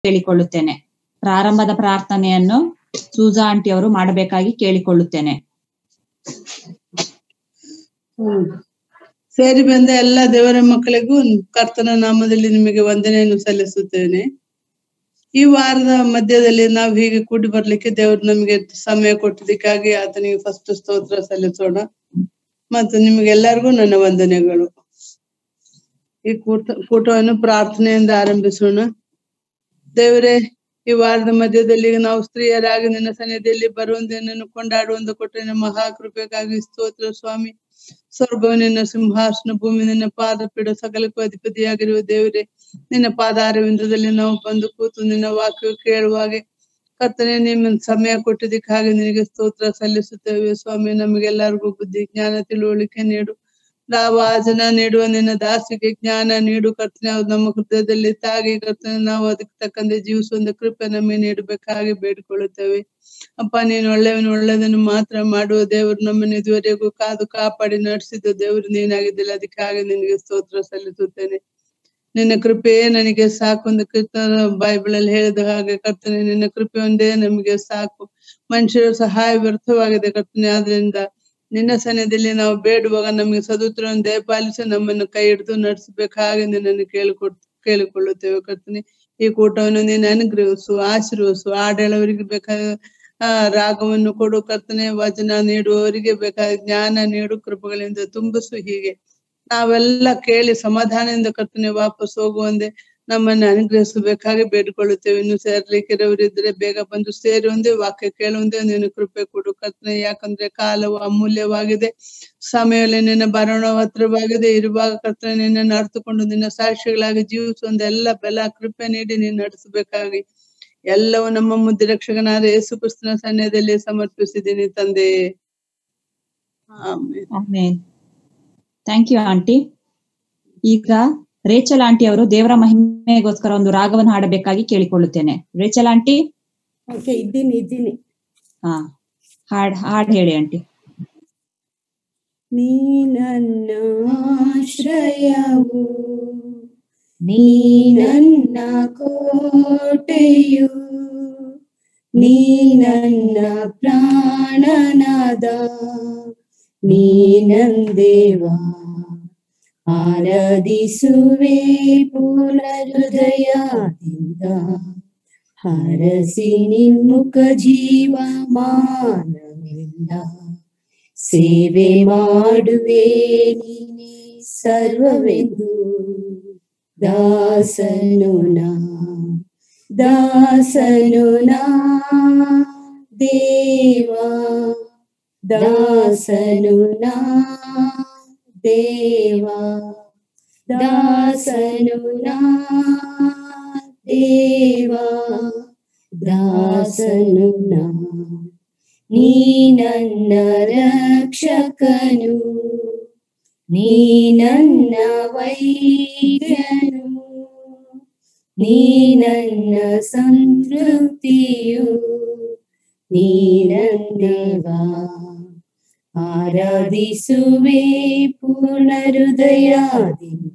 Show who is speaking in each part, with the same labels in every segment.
Speaker 1: ಕೇಳಿಕೊಳ್ಳುತ್ತೇನೆ ಪ್ರಾರಂಭದ ಪ್ರಾರ್ಥನೆಯನ್ನು ಸೂಜಾ ಆಂಟಿ ಅವರು ಮಾಡಬೇಕಾಗಿ ಕೇಳಿಕೊಳ್ಳುತ್ತೇನೆ
Speaker 2: ಹ್ಮ್. ಸೇರಿ ಬಂದ ಎಲ್ಲ ದೇವರ ಮಕ್ಕಳಿಗೂ ಕರ್ತನ ನಾಮದಲ್ಲಿ ನಿಮಗೆ ವಂದನೆಯನ್ನು ಸಲ್ಲಿಸುತ್ತೇನೆ ಈ ವಾರದ ಮಧ್ಯದಲ್ಲಿ ನಾವು ಹೀಗೆ ಕೂಡಿ ಬರ್ಲಿಕ್ಕೆ ದೇವರು ನಮಗೆ ಸಮಯ ಕೊಟ್ಟಿದ್ದಕ್ಕಾಗಿ ಆತನಿಗೆ ಫಸ್ಟ್ ಸ್ತೋತ್ರ ಸಲ್ಲಿಸೋಣ ಮತ್ತು ನಿಮಗೆಲ್ಲರಿಗೂ ನನ್ನ ವಂದನೆಗಳು ಈ ಕೂಟ ಕೂಟವನ್ನು ಪ್ರಾರ್ಥನೆಯಿಂದ ಆರಂಭಿಸೋಣ ದೇವರೇ ಈ ವಾರದ ಮಧ್ಯದಲ್ಲಿ ನಾವು ಸ್ತ್ರೀಯರಾಗಿ ನಿನ್ನ ಸನ್ನಿಧಿಯಲ್ಲಿ ಬರುವಂದನ್ನು ಕೊಂಡಾಡುವಂದು ಕೊಟ್ಟ ನಿನ್ನ ಮಹಾಕೃಪೆಗಾಗಿ ಸ್ತೋತ್ರ ಸ್ವಾಮಿ ಸ್ವರ್ಗವು ನಿನ್ನ ಸಿಂಹಾಸನ ಭೂಮಿ ನಿನ್ನ ಪಾದ ಪೀಡ ಸಕಲಕ್ಕೂ ಅಧಿಪತಿಯಾಗಿರುವ ದೇವರೇ ನಿನ್ನ ಪಾದಾರವಿಂದದಲ್ಲಿ ನಾವು ಬಂದು ಕೂತು ನಿನ್ನ ವಾಕ್ಯ ಕೇಳುವಾಗೆ ಕರ್ತನೆ ನಿಮ್ಮ ಸಮಯ ಕೊಟ್ಟಿದ್ದಕ್ಕಾಗಿ ನಿನಗೆ ಸ್ತೋತ್ರ ಸಲ್ಲಿಸುತ್ತೇವೆ ಸ್ವಾಮಿ ನಮಗೆಲ್ಲರಿಗೂ ಬುದ್ಧಿ ಜ್ಞಾನ ತಿಳುವಳಿಕೆ ನೀಡು ನಾವು ವಾಚನ ನೀಡುವ ನಿನ್ನ ದಾಸಿಗೆ ಜ್ಞಾನ ನೀಡು ಕರ್ತನೆ ಅದು ನಮ್ಮ ಹೃದಯದಲ್ಲಿ ತಾಗಿ ಕರ್ತನೆ ನಾವು ಅದಕ್ಕೆ ತಕ್ಕಂತೆ ಜೀವಿಸುವಂತ ಕೃಪೆ ನಮಗೆ ನೀಡಬೇಕಾಗಿ ಬೇಡಿಕೊಳ್ಳುತ್ತೇವೆ ಅಪ್ಪ ನೀನು ಒಳ್ಳೆಯವನು ಒಳ್ಳೆಯದನ್ನು ಮಾತ್ರ ಮಾಡುವ ದೇವರು ನಮ್ಮನ್ನು ಇದುವರೆಗೂ ಕಾದು ಕಾಪಾಡಿ ನಡೆಸಿದ ದೇವರು ನೀನಾಗಿದ್ದಿಲ್ಲ ಅದಕ್ಕಾಗಿ ನಿನಗೆ ಸ್ತೋತ್ರ ಸಲ್ಲಿಸುತ್ತೇನೆ ನಿನ್ನ ಕೃಪೆಯೇ ನನಗೆ ಸಾಕು ಒಂದು ಕೀರ್ತನ ಬೈಬಲ್ ಅಲ್ಲಿ ಹೇಳಿದ ಹಾಗೆ ಕರ್ತನೆ ನಿನ್ನ ಕೃಪೆ ಒಂದೇ ನಮಗೆ ಸಾಕು ಮನುಷ್ಯರ ಸಹಾಯ ವ್ಯರ್ಥವಾಗಿದೆ ಕರ್ತನೆ ಆದ್ರಿಂದ ನಿನ್ನ ಸನ್ನಿಧಿಯಲ್ಲಿ ನಾವು ಬೇಡುವಾಗ ನಮಗೆ ಸದುತ್ರವನ್ನು ದಯಪಾಲಿಸಿ ನಮ್ಮನ್ನು ಕೈ ಹಿಡಿದು ನಡೆಸಬೇಕಾಗಿ ನಿನ್ನನ್ನು ಕೇಳಿಕೊಡ್ ಕೇಳಿಕೊಳ್ಳುತ್ತೇವೆ ಕರ್ತನೆ ಈ ಕೂಟವನ್ನು ನೀನು ಅನುಗ್ರಹಿಸು ಆಶೀರ್ವಸು ಆಡಳವರಿಗೆ ಬೇಕಾದ ಆ ರಾಗವನ್ನು ಕೊಡು ಕರ್ತನೆ ವಚನ ನೀಡುವವರಿಗೆ ಬೇಕಾದ ಜ್ಞಾನ ನೀಡು ಕೃಪಗಳಿಂದ ತುಂಬಿಸು ಹೀಗೆ ನಾವೆಲ್ಲ ಕೇಳಿ ಸಮಾಧಾನದಿಂದ ಕರ್ತನೆ ವಾಪಸ್ ಹೋಗುವಂದೆ ನಮ್ಮನ್ನು ಅನುಗ್ರಹಿಸಬೇಕಾಗಿ ಬೇಡಿಕೊಳ್ಳುತ್ತೇವೆ ಇನ್ನು ಸೇರ್ಲಿಕ್ಕಿರೋರಿದ್ರೆ ಬೇಗ ಬಂದು ಸೇರಿ ಒಂದೇ ವಾಕ್ಯ ಕೇಳುವಂದೇ ನೀನು ಕೃಪೆ ಕೊಡು ಕರ್ತನೆ ಯಾಕಂದ್ರೆ ಕಾಲವು ಅಮೂಲ್ಯವಾಗಿದೆ ಸಮಯದಲ್ಲಿ ನಿನ್ನ ಬರೋಣ ಹತ್ರವಾಗಿದೆ ಇರುವಾಗ ಕರ್ತನೆ ನಿನ್ನ ಅರ್ಥಕೊಂಡು ನಿನ್ನ ಸಾಕ್ಷಿಗಳಾಗಿ ಜೀವಿಸುವಂತ ಎಲ್ಲ ಬೆಲ ಕೃಪೆ ನೀಡಿ ನೀನು ನಡೆಸಬೇಕಾಗಿ ಎಲ್ಲವೂ ನಮ್ಮ ಮುದ್ದೆ ರಕ್ಷಕನಾದ ಯೇಸು ಕ್ರಿಸ್ತನ ಸನ್ನಿಧಿಯಲ್ಲಿ ಸಮರ್ಪಿಸಿದ್ದೀನಿ ತಂದೆ ಆಮೇಲೆ
Speaker 1: ಥ್ಯಾಂಕ್ ಯು ಆಂಟಿ ಈಗ ರೇಚಲ್ ಆಂಟಿ ಅವರು ದೇವರ ಮಹಿಮೆಗೋಸ್ಕರ ಒಂದು ರಾಗವನ್ನು ಹಾಡಬೇಕಾಗಿ ಕೇಳಿಕೊಳ್ಳುತ್ತೇನೆ ರೇಚಲ್ ಆಂಟಿ
Speaker 3: ಓಕೆ ಇದ್ದೀನಿ ಇದ್ದೀನಿ
Speaker 1: ಹಾ ಹಾಡ್ ಹಾಡ್ ಹೇಳಿ ಆಂಟಿ
Speaker 3: ನೀ ನನ್ನ ಆಶ್ರಯವು ನೀ ನನ್ನ ಕೋಟೆಯು ನೀ ನನ್ನ ಪ್ರಾಣನಾದ ನೀ ನಂದೇವಾ ಆರಾಧಿಸುವೆ ಪೂರ್ಣ ಹೃದಯದಿಂದ ಹರಸಿ ನಿನ್ಮುಖ ಜೀವ ಮಾನವಿಲ್ಲ ಸೇವೆ ಮಾಡುವೆ ನೀನೇ ಸರ್ವವೆಂದು ದಾಸನು ನಾ ದಾಸನು ನಾ ದೇವಾ ದಾಸನು ನಾ ದೇವಾ ದಾಸನು ನಾ ದೇವಾ ದಾಸನು ನಾ ನೀ ನನ್ನ ರಕ್ಷಕನು ನೀ ನನ್ನ ವೈದ್ಯನು ನೀ ನನ್ನ ಸಂತೃಪ್ತಿಯು ನೀ ನಂದೇವಾ ಆರಾಧಿಸುವೆ ಪೂರ್ಣ ಹೃದಯದಿಂದ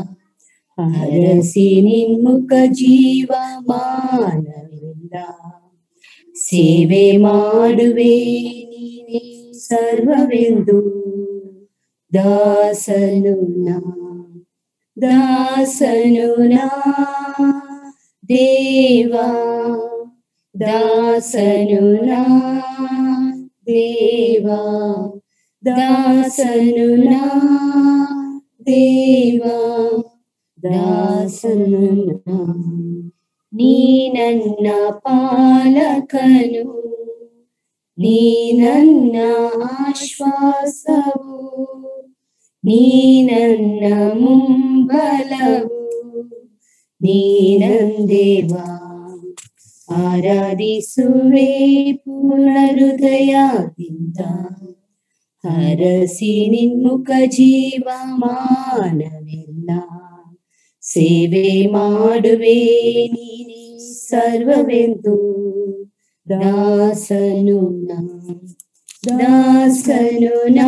Speaker 3: ಹರಸಿ ನಿನ್ಮುಖ ಜೀವ ಮಾನವಿಲ್ಲ ಸೇವೆ ಮಾಡುವೆ ನೀನೇ ಸರ್ವವೆಂದು ದಾಸನು ನಾ ದಾಸನು ನಾ ದೇವಾ ದಾಸನು ನಾ ದೇವಾ ದಾಸನು ನಾ ದೇವಾ ದಾಸನು ನಾ ನೀ ನನ್ನ ಪಾಲಕನು ನೀ ನನ್ನ ಆಶ್ವಾಸವು ನೀ ನನ್ನ ಮುಂಬಲವು ನೀ ನಂದೇವಾ ಆರಾಧಿಸುವೆ ಪೂರ್ಣ ಹೃದಯದಿಂದ ಹರಸಿ ನಿನ್ಮುಖ ಜೀವ ಮಾನವಿಲ್ಲ ಸೇವೆ ಮಾಡುವೆ ನೀನೇ ಸರ್ವವೆಂದು ದಾಸನು ನಾ ದಾಸನು ನಾ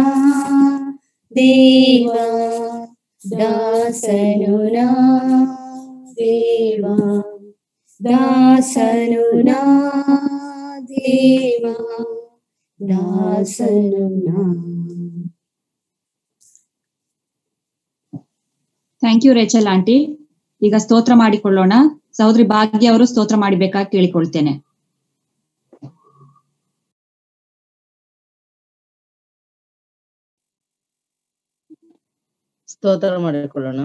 Speaker 3: ದೇವಾ ದಾಸನು ನಾ ದೇವಾ దాసను నా దేవా దాసను నా
Speaker 1: ಥ್ಯಾಂಕ್ ಯು ರೇಚಲ್ ಆಂಟಿ ಈಗ ಸ್ತೋತ್ರ ಮಾಡಿಕೊಳ್ಳೋಣ ಸಹೋದರಿ ಭಾಗ್ಯ ಅವರು ಸ್ತೋತ್ರ ಮಾಡಿಬೇಕಾಗಿ ಕೇಳಿಕೊಳ್ತೇನೆ
Speaker 4: ಸ್ತೋತ್ರ ಮಾಡಿಕೊಳ್ಳೋಣ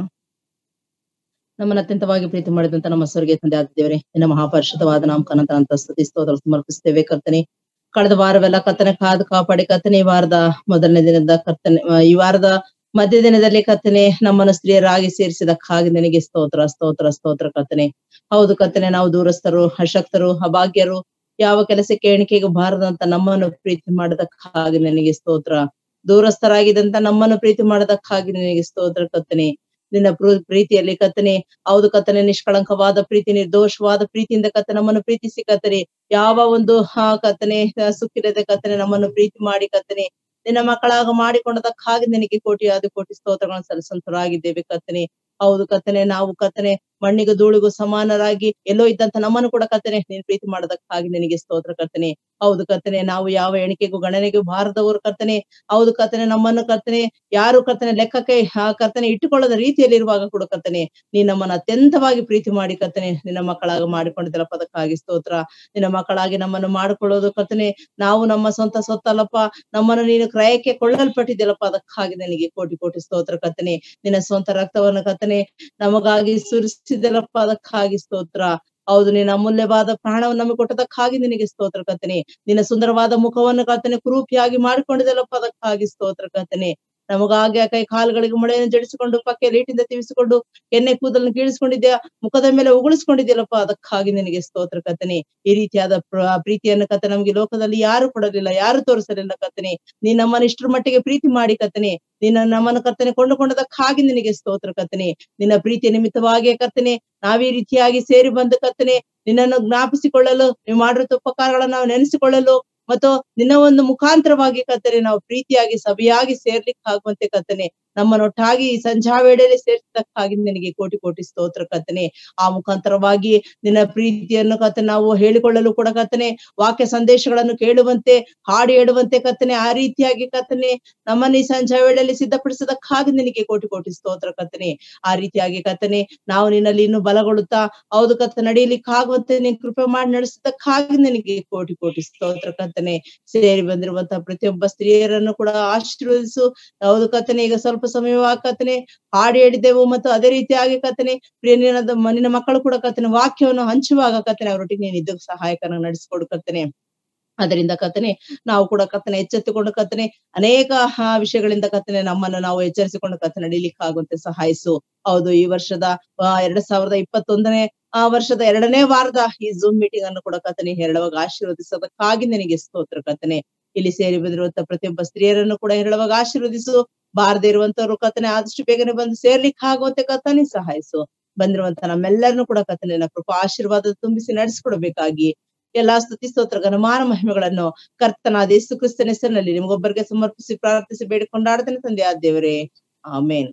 Speaker 4: ನಮ್ಮನ್ನ ಅತ್ಯಂತವಾಗಿ ಪ್ರೀತಿ ಮಾಡಿದಂತ ನಮ್ಮ ಸ್ವರ್ಗೀಯ ತಂದೆ ಆದಿದ್ದೇವ್ರೆ ನಿನ್ನ ಮಹಾಪರಿಷದವಾದ ನಾಮಕನಂತ ಅಂತ ಸ್ತುತಿ ಸ್ತೋತ್ರ ಸಮರ್ಪಿಸ್ತೇವೆ ಕರ್ತನೆ ಕಳೆದ ವಾರವೆಲ್ಲ ಕರ್ತನೆ ಕಾದು ಕಾಪಾಡಿ ಕರ್ತನೆ ಈ ವಾರದ ಮೊದಲನೇ ದಿನದ ಕರ್ತನೆ ಆ, ಈ ವಾರದ ಮಧ್ಯ ದಿನದಲ್ಲಿ ಕರ್ತನೆ ನಮ್ಮನ್ನು ಸ್ತ್ರೀಯರಾಗಿ ಸೇರಿಸಿದಕ್ಕಾಗಿ ನಿನಗೆ ಸ್ತೋತ್ರ ಸ್ತೋತ್ರ ಸ್ತೋತ್ರ ಕರ್ತನೆ ಹೌದು ಕರ್ತನೆ ನಾವು ದೂರಸ್ಥರು ಅಶಕ್ತರು ಅಭಾಗ್ಯರು ಯಾವ ಕೆಲಸಕ್ಕೆ ಎಣಿಕೆಗೆ ಬಾರದಂತ ನಮ್ಮನ್ನು ಪ್ರೀತಿ ಮಾಡದಕ್ಕಾಗಿ ನಿನಗೆ ಸ್ತೋತ್ರ ದೂರಸ್ಥರಾಗಿದ್ದಂತ ನಮ್ಮನ್ನು ಪ್ರೀತಿ ಮಾಡದಕ್ಕಾಗಿ ನಿನಗೆ ಸ್ತೋತ್ರ ಕರ್ತನೆ ನಿನ್ನ ಪ್ರೂ- ಪ್ರೀತಿಯಲ್ಲಿ ಕತ್ತನೆ ಹೌದು ಕತ್ತನೆ ನಿಷ್ಕಳಂಕವಾದ ಪ್ರೀತಿ ನಿರ್ದೋಷವಾದ ಪ್ರೀತಿಯಿಂದ ಕತ್ತ ನಮ್ಮನ್ನು ಪ್ರೀತಿಸಿ ಕತ್ತನೆ ಯಾವ ಒಂದು ಹಾ ಕತ್ತನೆ ಸುಕ್ಕಿರದ ಕತ್ತನೆ ನಮ್ಮನ್ನು ಪ್ರೀತಿ ಮಾಡಿ ಕತ್ತನೆ ನಿನ್ನ ಮಕ್ಕಳಾಗ ಮಾಡಿಕೊಂಡದಕ್ಕಾಗಿ ನಿನಗೆ ಕೋಟಿ ಆದ ಕೋಟಿ ಸ್ತೋತ್ರಗಳನ್ನು ಸಲ್ಲಿಸಂತರಾಗಿದ್ದೇವೆ ಕತ್ತನೆ ಹೌದು ಕತ್ತನೆ ನಾವು ಕತ್ತನೆ ಮಣ್ಣಿಗೂ ಧೂಳಿಗೂ ಸಮಾನರಾಗಿ ಎಲ್ಲೋ ಇದ್ದಂತ ನಮ್ಮನ್ನು ಕೂಡ ಕತ್ತನೆ ನೀನ್ ಪ್ರೀತಿ ಮಾಡೋದಕ್ಕಾಗಿ ನಿನಗೆ ಸ್ತೋತ್ರ ಕರ್ತನೆ ಹೌದು ಕರ್ತನೆ ನಾವು ಯಾವ ಎಣಿಕೆಗೂ ಗಣನೆಗೂ ಬಾರದವರು ಕರ್ತನೆ ಹೌದು ಕರ್ತನೆ ನಮ್ಮನ್ನು ಕರ್ತನೆ ಯಾರು ಕರ್ತನೆ ಲೆಕ್ಕಕ್ಕೆ ಆ ಕರ್ತನೆ ಇಟ್ಟುಕೊಳ್ಳದ ರೀತಿಯಲ್ಲಿ ಇರುವಾಗ ಕೂಡ ಕರ್ತನೆ ನೀನ್ ನಮ್ಮನ್ನ ಅತ್ಯಂತವಾಗಿ ಪ್ರೀತಿ ಮಾಡಿ ಕರ್ತನೆ ನಿನ್ನ ಮಕ್ಕಳಾಗ ಮಾಡಿಕೊಂಡಿದ್ದಲ್ಲ ಪದಕ್ಕಾಗಿ ಸ್ತೋತ್ರ ನಿನ್ನ ಮಕ್ಕಳಾಗಿ ನಮ್ಮನ್ನು ಮಾಡಿಕೊಳ್ಳೋದು ಕರ್ತನೆ ನಾವು ನಮ್ಮ ಸ್ವಂತ ಸೊತ್ತಲ್ಲಪ್ಪ ನಮ್ಮನ್ನು ನೀನು ಕ್ರಯಕ್ಕೆ ಕೊಳ್ಳಲ್ಪಟ್ಟಿದ್ದೆಲ್ಲಪ್ಪ ಅದಕ್ಕಾಗಿ ನನಗೆ ಕೋಟಿ ಕೋಟಿ ಸ್ತೋತ್ರ ಕರ್ತನೆ ನಿನ್ನ ಸ್ವಂತ ರಕ್ತವನ್ನು ಕರ್ತನೆ ನಮಗಾಗಿ ಸುರಿಸಿದೆಲ್ಲಪ್ಪ ಅದಕ್ಕಾಗಿ ಸ್ತೋತ್ರ ಹೌದು ನಿನ್ನ ಅಮೂಲ್ಯವಾದ ಪ್ರಾಣವನ್ನು ನಮಗೆ ಕೊಟ್ಟದಕ್ಕಾಗಿ ನಿನಗೆ ಸ್ತೋತ್ರ ಕರ್ತನೆ ನಿನ್ನ ಸುಂದರವಾದ ಮುಖವನ್ನು ಕರ್ತನೆ ಕುರೂಪಿಯಾಗಿ ಮಾಡಿಕೊಂಡಿದ್ದೆಲ್ಲಪ್ಪ ಅದಕ್ಕಾಗಿ ಸ್ತೋತ್ರ ಕರ್ತನೆ ನಮಗಾಗಿ ಆ ಕೈ ಕಾಲುಗಳಿಗೆ ಮೊಳೆಯನ್ನು ಜಡಿಸಿಕೊಂಡು ಪಕ್ಕೆ ಲೀಟಿಂದ ತಿವಿಸಿಕೊಂಡು ಎಣ್ಣೆ ಕೂದಲನ್ನು ಕೀಳಿಸ್ಕೊಂಡಿದ್ಯಾ ಮುಖದ ಮೇಲೆ ಉಗುಳಿಸ್ಕೊಂಡಿದ್ಯಲ್ಲಪ್ಪ ಅದಕ್ಕಾಗಿ ನಿನಗೆ ಸ್ತೋತ್ರ ಕರ್ತನೆ ಈ ರೀತಿಯಾದ ಪ್ರ- ಪ್ರೀತಿಯನ್ನು ಕತೆ ನಮ್ಗೆ ಲೋಕದಲ್ಲಿ ಯಾರು ಕೊಡಲಿಲ್ಲ ಯಾರು ತೋರಿಸಲಿಲ್ಲ ಕರ್ತನೆ ನೀನ್ ನಮ್ಮನ್ನ ಇಷ್ಟರ ಮಟ್ಟಿಗೆ ಪ್ರೀತಿ ಮಾಡಿ ಕರ್ತನೆ ನಿನ್ನ ನಮ್ಮನ್ನು ಕರ್ತನೆ ಕೊಂಡುಕೊಂಡದಕ್ಕಾಗಿ ನಿನಗೆ ಸ್ತೋತ್ರ ಕರ್ತನೆ ನಿನ್ನ ಪ್ರೀತಿಯ ನಿಮಿತ್ತವಾಗಿ ಕರ್ತನೆ ನಾವೀ ರೀತಿಯಾಗಿ ಸೇರಿ ಬಂದ ಕರ್ತನೆ ನಿನ್ನನ್ನು ಜ್ಞಾಪಿಸಿಕೊಳ್ಳಲು ನೀವು ಮಾಡಿರೋ ಉಪಕಾರಗಳನ್ನ ನಾವು ನೆನೆಸಿಕೊಳ್ಳಲು ಮತ್ತು ನಿನ್ನ ಒಂದು ಮುಖಾಂತರವಾಗಿ ಕರ್ತನೆ ನಾವು ಪ್ರೀತಿಯಾಗಿ ಸಭೆಯಾಗಿ ಸೇರ್ಲಿಕ್ಕೆ ಆಗುವಂತೆ ಕರ್ತನೆ ನಮ್ಮನ್ನೊಟ್ಟಾಗಿ ಈ ಸಂಧ್ಯಾ ವೇಳೆಯಲ್ಲಿ ಸೇರಿಸಿದ್ದಕ್ಕಾಗಿ ನಿನಗೆ ಕೋಟಿ ಕೋಟಿ ಸ್ತೋತ್ರ ಕರ್ತನೆ ಆ ಮುಖಾಂತರವಾಗಿ ನಿನ್ನ ಪ್ರೀತಿಯನ್ನು ಕರ್ತನೆ ನಾವು ಹೇಳಿಕೊಳ್ಳಲು ಕೂಡ ಕರ್ತನೆ ವಾಕ್ಯ ಸಂದೇಶಗಳನ್ನು ಕೇಳುವಂತೆ ಹಾಡು ಹೇಳುವಂತೆ ಕರ್ತನೆ ಆ ರೀತಿಯಾಗಿ ಕರ್ತನೆ ನಮ್ಮನ್ನ ಈ ಸಂಧ್ಯಾ ವೇಳೆಯಲ್ಲಿ ಸಿದ್ಧಪಡಿಸದಕ್ಕಾಗಿ ನಿನಗೆ ಕೋಟಿ ಕೋಟಿ ಸ್ತೋತ್ರ ಕರ್ತನೆ ಆ ರೀತಿಯಾಗಿ ಕರ್ತನೆ ನಾವು ನಿನ್ನಲ್ಲಿ ಇನ್ನು ಬಲಗೊಳ್ಳುತ್ತಾ ಹೌದು ಕತ್ತ ನಡೀಲಿಕ್ಕಾಗುವಂತೆ ನೀನ್ ಕೃಪೆ ಮಾಡಿ ನಡೆಸಿದ್ದಕ್ಕಾಗಿ ನಿನಗೆ ಕೋಟಿ ಕೋಟಿ ಸ್ತೋತ್ರ ಕರ್ತನೆ ಸೇರಿ ಬಂದಿರುವಂತಹ ಪ್ರತಿಯೊಬ್ಬ ಸ್ತ್ರೀಯರನ್ನು ಕೂಡ ಆಶೀರ್ವದಿಸು ಹೌದು ಕತ್ತನೆ ಈಗ ಸ್ವಲ್ಪ ಸಮಯವಾಗಿ ಕತ್ತನೆ ಹಾಡು ಹೇಳಿದೆವು ಮತ್ತು ಅದೇ ರೀತಿಯಾಗಿ ಕತ್ತನೆ ಪ್ರಿಯ ನಿನ್ನ ನಿನ್ನ ಮಕ್ಕಳು ಕೂಡ ಕತ್ತನೆ ವಾಕ್ಯವನ್ನು ಹಂಚುವಾಗ ಕತ್ತನೆ ಅವರೊಟ್ಟಿಗೆ ನೀನು ಇದ್ದ ಸಹಾಯಕನ ನಡೆಸಿಕೊಡು ಕತ್ತನೆ ಅದರಿಂದ ಕತ್ತನೆ ನಾವು ಕೂಡ ಕತ್ತನೆ ಎಚ್ಚೆತ್ತುಕೊಂಡು ಕತ್ತನೆ ಅನೇಕ ಆ, ವಿಷಯಗಳಿಂದ ಕತ್ತನೆ ನಮ್ಮನ್ನು ನಾವು ಎಚ್ಚರಿಸಿಕೊಂಡು ಕತ್ತನೆ ನಡೀಲಿಕ್ಕಾಗುವಂತೆ ಸಹಾಯಿಸು ಹೌದು ಈ ವರ್ಷದ ಆ, ಎರಡ್ ಸಾವಿರದ ಇಪ್ಪತ್ತೊಂದನೇ ಆ ವರ್ಷದ ಎರಡನೇ ವಾರದ ಈ ಝೂಮ್ ಮೀಟಿಂಗ್ ಅನ್ನು ಕೂಡ ಕತ್ತನೆ ಹೇರಳವಾಗಿ ಆಶೀರ್ವದಿಸೋದಕ್ಕಾಗಿ ನಿನಗೆ ಸ್ತೋತ್ರ ಕತ್ತನೆ ಇಲ್ಲಿ ಸೇರಿ ಬಂದಿರುವಂತ ಪ್ರತಿಯೊಬ್ಬ ಸ್ತ್ರೀಯರನ್ನು ಕೂಡ ಹೇರಳವಾಗಿ ಆಶೀರ್ವದಿಸು ಬಾರದೆ ಇರುವಂತವ್ರು ಕತ್ತನೆ ಆದಷ್ಟು ಬೇಗನೆ ಬಂದು ಸೇರ್ಲಿಕ್ಕೆ ಆಗುವಂತೆ ಕತ್ತನೆ ಸಹಾಯಿಸು ಬಂದಿರುವಂತ ನಮ್ಮೆಲ್ಲರನ್ನು ಕೂಡ ಕತ್ತನೆನ ಕೃಪಾ ಆಶೀರ್ವಾದ ತುಂಬಿಸಿ ನಡೆಸಿಕೊಡ್ಬೇಕಾಗಿ ಎಲ್ಲಾ ಸ್ತುತಿ ಸ್ತೋತ್ರ ಘನಮಾನ ಮಹಿಮೆಗಳನ್ನು ಕರ್ತನಾದ ಯೇಸು ಕ್ರಿಸ್ತನ ಹೆಸರಿನಲ್ಲಿ ನಿಮಗೊಬ್ಬರಿಗೆ ಸಮರ್ಪಿಸಿ ಪ್ರಾರ್ಥಿಸಿ ಬೇಡಿಕೊಂಡಾಡ್ತೇನೆ ತಂದೆ ಆದ ದೇವರೇ ಆಮೇನ್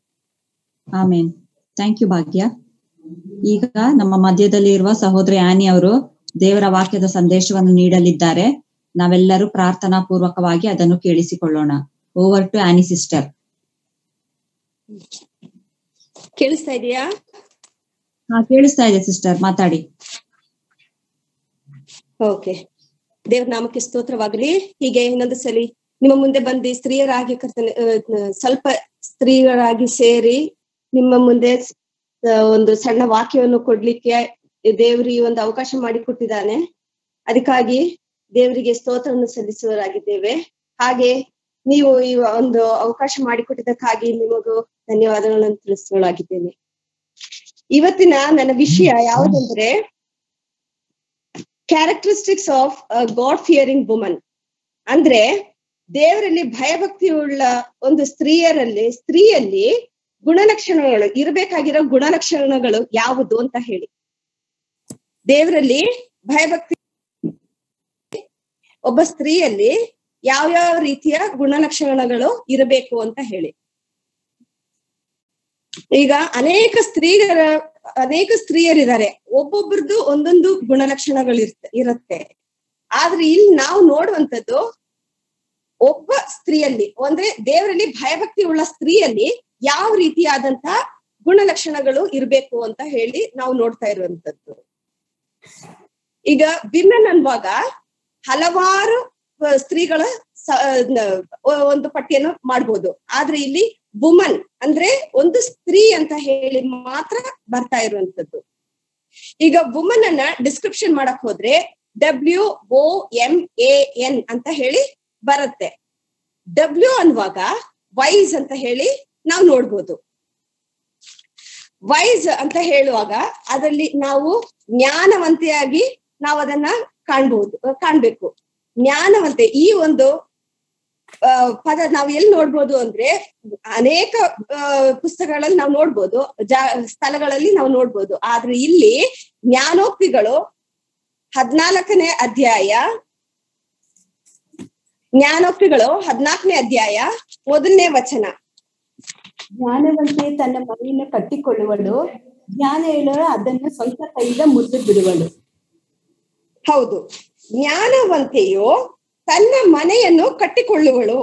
Speaker 1: ಆಮೇನ್ ಥ್ಯಾಂಕ್ ಯು ಭಾಗ್ಯ ಈಗ ನಮ್ಮ ಮಧ್ಯದಲ್ಲಿ ಇರುವ ಸಹೋದರಿ ಆನಿ ಅವರು ದೇವರ ವಾಕ್ಯದ ಸಂದೇಶವನ್ನು ನೀಡಲಿದ್ದಾರೆ ನಾವೆಲ್ಲರೂ ಪ್ರಾರ್ಥನಾ ಪೂರ್ವಕವಾಗಿ ಅದನ್ನು ಕೇಳಿಸಿಕೊಳ್ಳೋಣ ಓವರ್ ಟು ಆನಿ ಸಿಸ್ಟರ್
Speaker 5: ಕೇಳಿಸ್ತಾ ಇದೆಯಾ
Speaker 1: ಹಾ ಕೇಳಿಸ್ತಾ ಇದೆ ಸಿಸ್ಟರ್ ಮಾತಾಡಿ
Speaker 5: ಓಕೆ ದೇವ್ರ ನಾಮಕ್ಕೆ ಸ್ತೋತ್ರವಾಗಲಿ ಹೀಗೆ ಇನ್ನೊಂದು ಸಲಿ ನಿಮ್ಮ ಮುಂದೆ ಬಂದು ಸ್ತ್ರೀಯರಾಗಿ ಕರ್ತನೆ ಅಹ್, ಸ್ವಲ್ಪ ಸ್ತ್ರೀಯರಾಗಿ ಸೇರಿ ನಿಮ್ಮ ಮುಂದೆ ಅಹ್, ಒಂದು ಸಣ್ಣ ವಾಕ್ಯವನ್ನು ಕೊಡ್ಲಿಕ್ಕೆ ದೇವ್ರು ಈ ಒಂದು ಅವಕಾಶ ಮಾಡಿಕೊಟ್ಟಿದ್ದಾನೆ ಅದಕ್ಕಾಗಿ ದೇವರಿಗೆ ಸ್ತೋತ್ರವನ್ನು ಸಲ್ಲಿಸುವರಾಗಿದ್ದೇವೆ ಹಾಗೆ ನೀವು ಈ ಒಂದು ಅವಕಾಶ ಮಾಡಿಕೊಟ್ಟಿದ್ದಕ್ಕಾಗಿ ನಿಮಗೂ ಧನ್ಯವಾದಗಳನ್ನು ತಿಳಿಸುವಳಾಗಿದ್ದೇನೆ ಇವತ್ತಿನ ನನ್ನ ವಿಷಯ ಯಾವುದಂದ್ರೆ characteristics of God fearing woman ಅಂದ್ರೆ ದೇವರಲ್ಲಿ ಭಯಭಕ್ತಿ ಉಳ್ಳ ಒಂದು ಸ್ತ್ರೀಯರಲ್ಲಿ ಸ್ತ್ರೀಯಲ್ಲಿ ಗುಣಲಕ್ಷಣಗಳು ಇರಬೇಕಾಗಿರೋ ಗುಣಲಕ್ಷಣಗಳು ಯಾವುದು ಅಂತ ಹೇಳಿ ದೇವರಲ್ಲಿ ಭಯಭಕ್ತಿ ಒಬ್ಬ ಸ್ತ್ರೀಯಲ್ಲಿ ಯಾವ್ಯಾವ ರೀತಿಯ ಗುಣಲಕ್ಷಣಗಳು ಇರಬೇಕು ಅಂತ ಹೇಳಿ ಈಗ ಅನೇಕ ಸ್ತ್ರೀಯರ ಅನೇಕ ಸ್ತ್ರೀಯರಿದ್ದಾರೆ ಒಬ್ಬೊಬ್ರದ್ದು ಒಂದೊಂದು ಗುಣಲಕ್ಷಣಗಳು ಇರ್ತ ಇರುತ್ತೆ ಆದ್ರೆ ಇಲ್ಲಿ ನಾವು ನೋಡುವಂತದ್ದು ಒಬ್ಬ ಸ್ತ್ರೀಯಲ್ಲಿ ಅಂದ್ರೆ ದೇವರಲ್ಲಿ ಭಯಭಕ್ತಿ ಉಳ್ಳ ಸ್ತ್ರೀಯಲ್ಲಿ ಯಾವ ರೀತಿಯಾದಂತಹ ಗುಣಲಕ್ಷಣಗಳು ಇರ್ಬೇಕು ಅಂತ ಹೇಳಿ ನಾವು ನೋಡ್ತಾ ಇರುವಂತದ್ದು ಈಗ ವಿಮೆನ್ ಅನ್ನುವಾಗ ಹಲವಾರು ಆ, ಸ್ತ್ರೀಗಳ ಸ- ನ- ಒಂದು ಪಟ್ಟಿಯನ್ನು ಮಾಡ್ಬೋದು ಆದ್ರೆ ಇಲ್ಲಿ ವುಮನ್ ಅಂದ್ರೆ ಒಂದು ಸ್ತ್ರೀ ಅಂತ ಹೇಳಿ ಮಾತ್ರ ಬರ್ತಾ ಇರುವಂತದ್ದು ಈಗ ವುಮನ್ ಅನ್ನ ಡಿಸ್ಕ್ರಿಪ್ಷನ್ ಮಾಡಕ್ ಹೋದ್ರೆ W O M A N ಅಂತ ಹೇಳಿ ಬರುತ್ತೆ ಡಬ್ಲ್ಯೂ ಅನ್ನುವಾಗ ವೈಸ್ ಅಂತ ಹೇಳಿ ನಾವು ನೋಡ್ಬೋದು ವೈಸ್ ಅಂತ ಹೇಳುವಾಗ ಅದರಲ್ಲಿ ನಾವು ಜ್ಞಾನವಂತೆಯಾಗಿ ನಾವು ಅದನ್ನ ಕಾಣ್ಬಹುದು ಕಾಣ್ಬೇಕು ಜ್ಞಾನವಂತೆ ಈ ಒಂದು ಆ, ಪದ ನಾವು ಎಲ್ಲಿ ನೋಡ್ಬೋದು ಅಂದ್ರೆ ಅನೇಕ ಆ, ಪುಸ್ತಕಗಳಲ್ಲಿ ನಾವು ನೋಡ್ಬೋದು ಜಾ ಸ್ಥಳಗಳಲ್ಲಿ ನಾವು ನೋಡ್ಬೋದು ಆದ್ರೆ ಇಲ್ಲಿ ಜ್ಞಾನೋಕ್ತಿಗಳು ಹದ್ನಾಲ್ಕನೇ ಅಧ್ಯಾಯ ಜ್ಞಾನೋಕ್ತಿಗಳು ಹದ್ನಾಲ್ಕನೇ ಅಧ್ಯಾಯ ಮೊದಲನೇ ವಚನ
Speaker 3: ಜ್ಞಾನವಂತೆ ತನ್ನ ಮನೆಯನ್ನು ಕಟ್ಟಿಕೊಳ್ಳುವಳು ಜ್ಞಾನ ಹೇಳುವ ಅದನ್ನು ಸ್ವಂತ ಕೈಯಿಂದ ಮುರಿದು ಬಿಡುವಳು
Speaker 5: ಹೌದು ಜ್ಞಾನವಂತೆಯು ತನ್ನ ಮನೆಯನ್ನು ಕಟ್ಟಿಕೊಳ್ಳುವಳು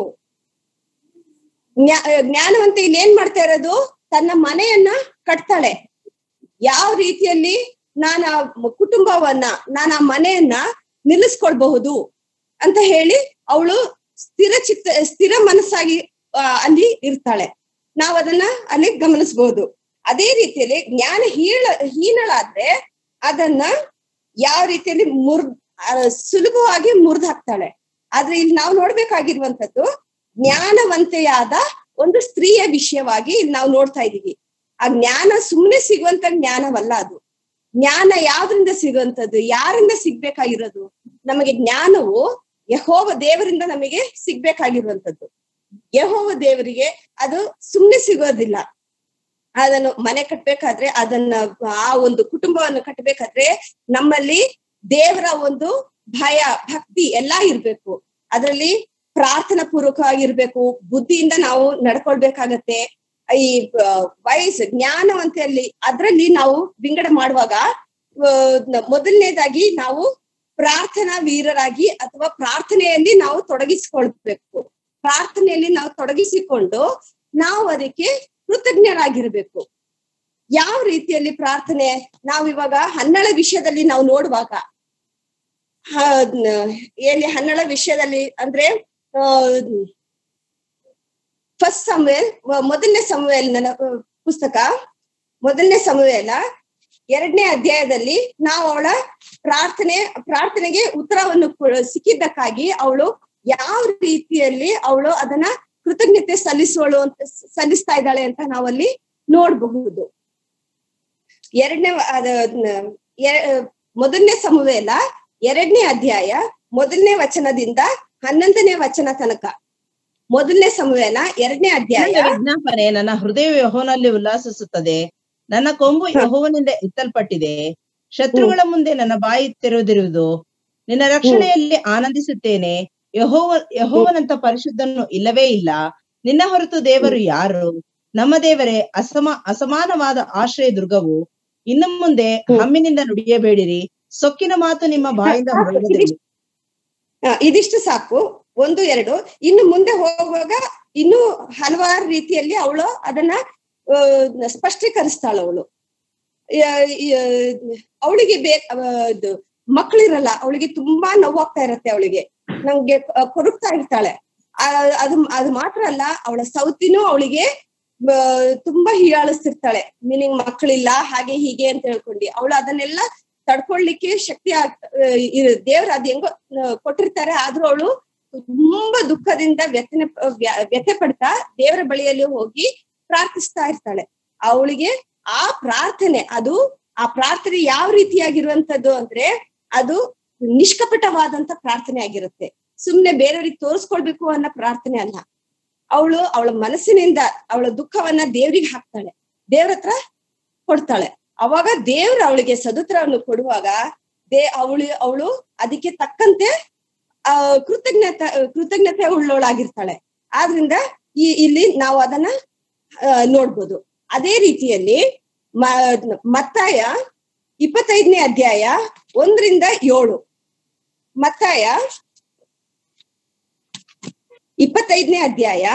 Speaker 5: ಜ್ಞಾ- ಜ್ಞಾನವಂತೆ ಇಲ್ಲಿ ಏನ್ ಮಾಡ್ತಾ ಇರೋದು ತನ್ನ ಮನೆಯನ್ನ ಕಟ್ತಾಳೆ ಯಾವ ರೀತಿಯಲ್ಲಿ ನಾನು ಆ ಕುಟುಂಬವನ್ನ ನಾನು ಆ ಮನೆಯನ್ನ ನಿಲ್ಲಿಸ್ಕೊಳ್ಬಹುದು ಅಂತ ಹೇಳಿ ಅವಳು ಸ್ಥಿರ ಚಿತ್ತ ಸ್ಥಿರ ಮನಸ್ಸಾಗಿ ಆ, ಅಲ್ಲಿ ಇರ್ತಾಳೆ ನಾವು ಅದನ್ನ ಅಲ್ಲಿ ಗಮನಿಸಬಹುದು ಅದೇ ರೀತಿಯಲ್ಲಿ ಜ್ಞಾನ ಹೀಳ ಹೀನಳಾದ್ರೆ ಅದನ್ನ ಯಾವ ರೀತಿಯಲ್ಲಿ ಮುರ್ ಆ, ಸುಲಭವಾಗಿ ಮುರಿದು ಹಾಕ್ತಾಳೆ ಆದ್ರೆ ಇಲ್ಲಿ ನಾವು ನೋಡ್ಬೇಕಾಗಿರುವಂತದ್ದು ಜ್ಞಾನವಂತೆಯಾದ ಒಂದು ಸ್ತ್ರೀಯ ವಿಷಯವಾಗಿ ಇಲ್ಲಿ ನಾವು ನೋಡ್ತಾ ಇದೀವಿ ಆ ಜ್ಞಾನ ಸುಮ್ಮನೆ ಸಿಗುವಂತ ಜ್ಞಾನವಲ್ಲ ಅದು ಜ್ಞಾನ ಯಾವ್ದ್ರಿಂದ ಸಿಗುವಂತದ್ದು ಯಾರಿಂದ ಸಿಗ್ಬೇಕಾಗಿರೋದು ನಮಗೆ ಜ್ಞಾನವು ಯಹೋವ ದೇವರಿಂದ ನಮಗೆ ಸಿಗ್ಬೇಕಾಗಿರುವಂತದ್ದು ಯಹೋವ ದೇವರಿಗೆ ಅದು ಸುಮ್ಮನೆ ಸಿಗೋದಿಲ್ಲ ಅದನ್ನು ಮನೆ ಕಟ್ಬೇಕಾದ್ರೆ ಅದನ್ನ ಆ ಒಂದು ಕುಟುಂಬವನ್ನು ಕಟ್ಟಬೇಕಾದ್ರೆ ನಮ್ಮಲ್ಲಿ ದೇವರ ಒಂದು ಭಯ ಭಕ್ತಿ ಎಲ್ಲಾ ಇರ್ಬೇಕು ಅದರಲ್ಲಿ ಪ್ರಾರ್ಥನಾ ಪೂರ್ವಕವಾಗಿರ್ಬೇಕು ಬುದ್ಧಿಯಿಂದ ನಾವು ನಡ್ಕೊಳ್ಬೇಕಾಗತ್ತೆ ಈ ಆ, ವಯಸ್ಸು ಜ್ಞಾನವಂತೆಯಲ್ಲಿ ಅದರಲ್ಲಿ ನಾವು ವಿಂಗಡ ಮಾಡುವಾಗ ಆ, ನ- ಮೊದಲನೇದಾಗಿ ನಾವು ಪ್ರಾರ್ಥನಾ ವೀರರಾಗಿ ಅಥವಾ ಪ್ರಾರ್ಥನೆಯಲ್ಲಿ ನಾವು ತೊಡಗಿಸಿಕೊಳ್ಬೇಕು ಪ್ರಾರ್ಥನೆಯಲ್ಲಿ ನಾವು ತೊಡಗಿಸಿಕೊಂಡು ನಾವು ಅದಕ್ಕೆ ಕೃತಜ್ಞರಾಗಿರ್ಬೇಕು ಯಾವ ರೀತಿಯಲ್ಲಿ ಪ್ರಾರ್ಥನೆ ನಾವು ಇವಾಗ ಹನ್ನಳ ವಿಷಯದಲ್ಲಿ ನಾವು ನೋಡುವಾಗ ಹ- ನ- ಎಲ್ಲಿ ಹನ್ನಳ ವಿಷಯದಲ್ಲಿ ಅಂದ್ರೆ ಫಸ್ಟ್ ಸಮುವೇಲ್ ಮೊದಲನೇ ಸಮುವೇಲ್ ನನ್ನ ಪುಸ್ತಕ ಮೊದಲನೇ ಸಮುವೇಲ ಎರಡನೇ ಅಧ್ಯಾಯದಲ್ಲಿ ನಾವು ಅವಳ ಪ್ರಾರ್ಥನೆ ಪ್ರಾರ್ಥನೆಗೆ ಉತ್ತರವನ್ನು ಕೊ- ಸಿಕ್ಕಿದ್ದಕ್ಕಾಗಿ ಅವಳು ಯಾವ ರೀತಿಯಲ್ಲಿ ಅವಳು ಅದನ್ನ ಕೃತಜ್ಞತೆ ಸಲ್ಲಿಸುವಳು ಅಂತ ಸಲ್ಲಿಸ್ತಾ ಇದ್ದಾಳೆ ಅಂತ ನಾವಲ್ಲಿ ನೋಡಬಹುದು ಎರಡನೇ ವ- ಅದ ನ- ಎ- ಮೊದಲನೇ ಸಮುವೇಲ ಎರಡನೇ ಅಧ್ಯಾಯ ಮೊದಲನೇ ವಚನದಿಂದ ಹನ್ನೊಂದನೇ ವಚನ ತನಕ ಮೊದಲನೇ ಸಮುವೇಲ ಎರಡನೇ ಅಧ್ಯಾಯ
Speaker 4: ನನ್ನ ವಿಜ್ಞಾಪನೆ ನನ್ನ ಹೃದಯ ಯಹೋನಲ್ಲಿ ಉಲ್ಲಾಸಿಸುತ್ತದೆ ನನ್ನ ಕೊಂಬು ಯಹೋವನಿಂದ ಎತ್ತಲ್ಪಟ್ಟಿದೆ ಶತ್ರುಗಳ ಮುಂದೆ ನನ್ನ ಬಾಯಿ ತೆರೆದಿರುವುದು ನಿನ್ನ ರಕ್ಷಣೆಯಲ್ಲಿ ಆನಂದಿಸುತ್ತೇನೆ ಯಹೋವ ಯಹೋವನಂತ ಪರಿಶುದ್ಧನು ಇಲ್ಲವೇ ಇಲ್ಲ ನಿನ್ನ ಹೊರತು ದೇವರು ಯಾರು ನಮ್ಮ ದೇವರೇ ಅಸಮ ಅಸಮಾನವಾದ ಆಶ್ರಯ ದುರ್ಗವು ಇನ್ನು ಮುಂದೆ ಹಮ್ಮಿನಿಂದ ನುಡಿಯಬೇಡಿರಿ ಸೊಕ್ಕಿನ ಮಾತು ನಿಮ್ಮ ಬಾಯಿಂದ ಹೊರಡದಿರಲಿ
Speaker 5: ಆ, ಇದಿಷ್ಟು ಸಾಕು ಒಂದು ಎರಡು ಇನ್ನು ಮುಂದೆ ಹೋಗುವಾಗ ಇನ್ನು ಹಲವಾರು ರೀತಿಯಲ್ಲಿ ಅವಳು ಅದನ್ನ ಆ, ಸ್ಪಷ್ಟೀಕರಿಸ್ತಾಳ ಅವಳು ಅವಳಿಗೆ ಬೇ ಆ, ಇದು ಮಕ್ಕಳಿರಲ್ಲ ಅವಳಿಗೆ ತುಂಬಾ ನೋವಾಗ್ತಾ ಇರತ್ತೆ ಅವಳಿಗೆ ನಂಗೆ ಕ- ಕೊರಗ್ತಾ ಇರ್ತಾಳೆ ಆ, ಅದು ಅದು ಮಾತ್ರ ಅಲ್ಲ ಅವಳ ಸೌತಿನೂ ಅವಳಿಗೆ ಆ, ತುಂಬಾ ಹೀಯಾಳಿಸ್ತಿರ್ತಾಳೆ ಮೀನಿಂಗ್ ಮಕ್ಕಳಿಲ್ಲ ಹಾಗೆ ಹೀಗೆ ಅಂತ ಹೇಳ್ಕೊಂಡು ಅವಳು ಅದನ್ನೆಲ್ಲ ತಡ್ಕೊಳ್ಲಿಕ್ಕೆ ಶಕ್ತಿ ಆಗ್ ದೇವ್ರ ಅದ್ ಹೆಂಗೋ ಆ, ಕೊಟ್ಟಿರ್ತಾರೆ ಆದ್ರೂ ಅವಳು ತುಂಬಾ ದುಃಖದಿಂದ ವ್ಯಥನೆ ವ್ಯ- ವ್ಯಥೆ ಪಡ್ತಾ ದೇವರ ಬಳಿಯಲ್ಲಿ ಹೋಗಿ ಪ್ರಾರ್ಥಿಸ್ತಾ ಇರ್ತಾಳೆ ಅವಳಿಗೆ ಆ ಪ್ರಾರ್ಥನೆ ಅದು ಆ ಪ್ರಾರ್ಥನೆ ಯಾವ ರೀತಿಯಾಗಿರುವಂತದ್ದು ಅಂದ್ರೆ ಅದು ನಿಷ್ಕಪಟವಾದಂತ ಪ್ರಾರ್ಥನೆ ಆಗಿರುತ್ತೆ ಸುಮ್ನೆ ಬೇರೆಯವ್ರಿಗೆ ತೋರಿಸ್ಕೊಳ್ಬೇಕು ಅನ್ನೋ ಪ್ರಾರ್ಥನೆ ಅಲ್ಲ ಅವಳು ಅವಳ ಮನಸ್ಸಿನಿಂದ ಅವಳ ದುಃಖವನ್ನ ದೇವ್ರಿಗೆ ಹಾಕ್ತಾಳೆ ದೇವ್ರ ಹತ್ರ ಕೊಡ್ತಾಳೆ ಅವಾಗ ದೇವ್ರ ಅವಳಿಗೆ ಸದುತ್ರವನ್ನು ಕೊಡುವಾಗ ದೇ ಅವಳು ಅವಳು ಅದಕ್ಕೆ ತಕ್ಕಂತೆ ಆ ಕೃತಜ್ಞತೆ ಕೃತಜ್ಞತೆ ಉಳ್ಳವಳಾಗಿರ್ತಾಳೆ ಆದ್ರಿಂದ ಈ ಇಲ್ಲಿ ನಾವು ಅದನ್ನ ಆ, ನೋಡ್ಬೋದು ಅದೇ ರೀತಿಯಲ್ಲಿ ಮ- ಮತ್ತಾಯ ಇಪ್ಪತ್ತೈದನೇ ಅಧ್ಯಾಯ ಒಂದರಿಂದ ಏಳು ಮತ್ತಾಯ ಇಪ್ಪತ್ತೈದನೇ ಅಧ್ಯಾಯ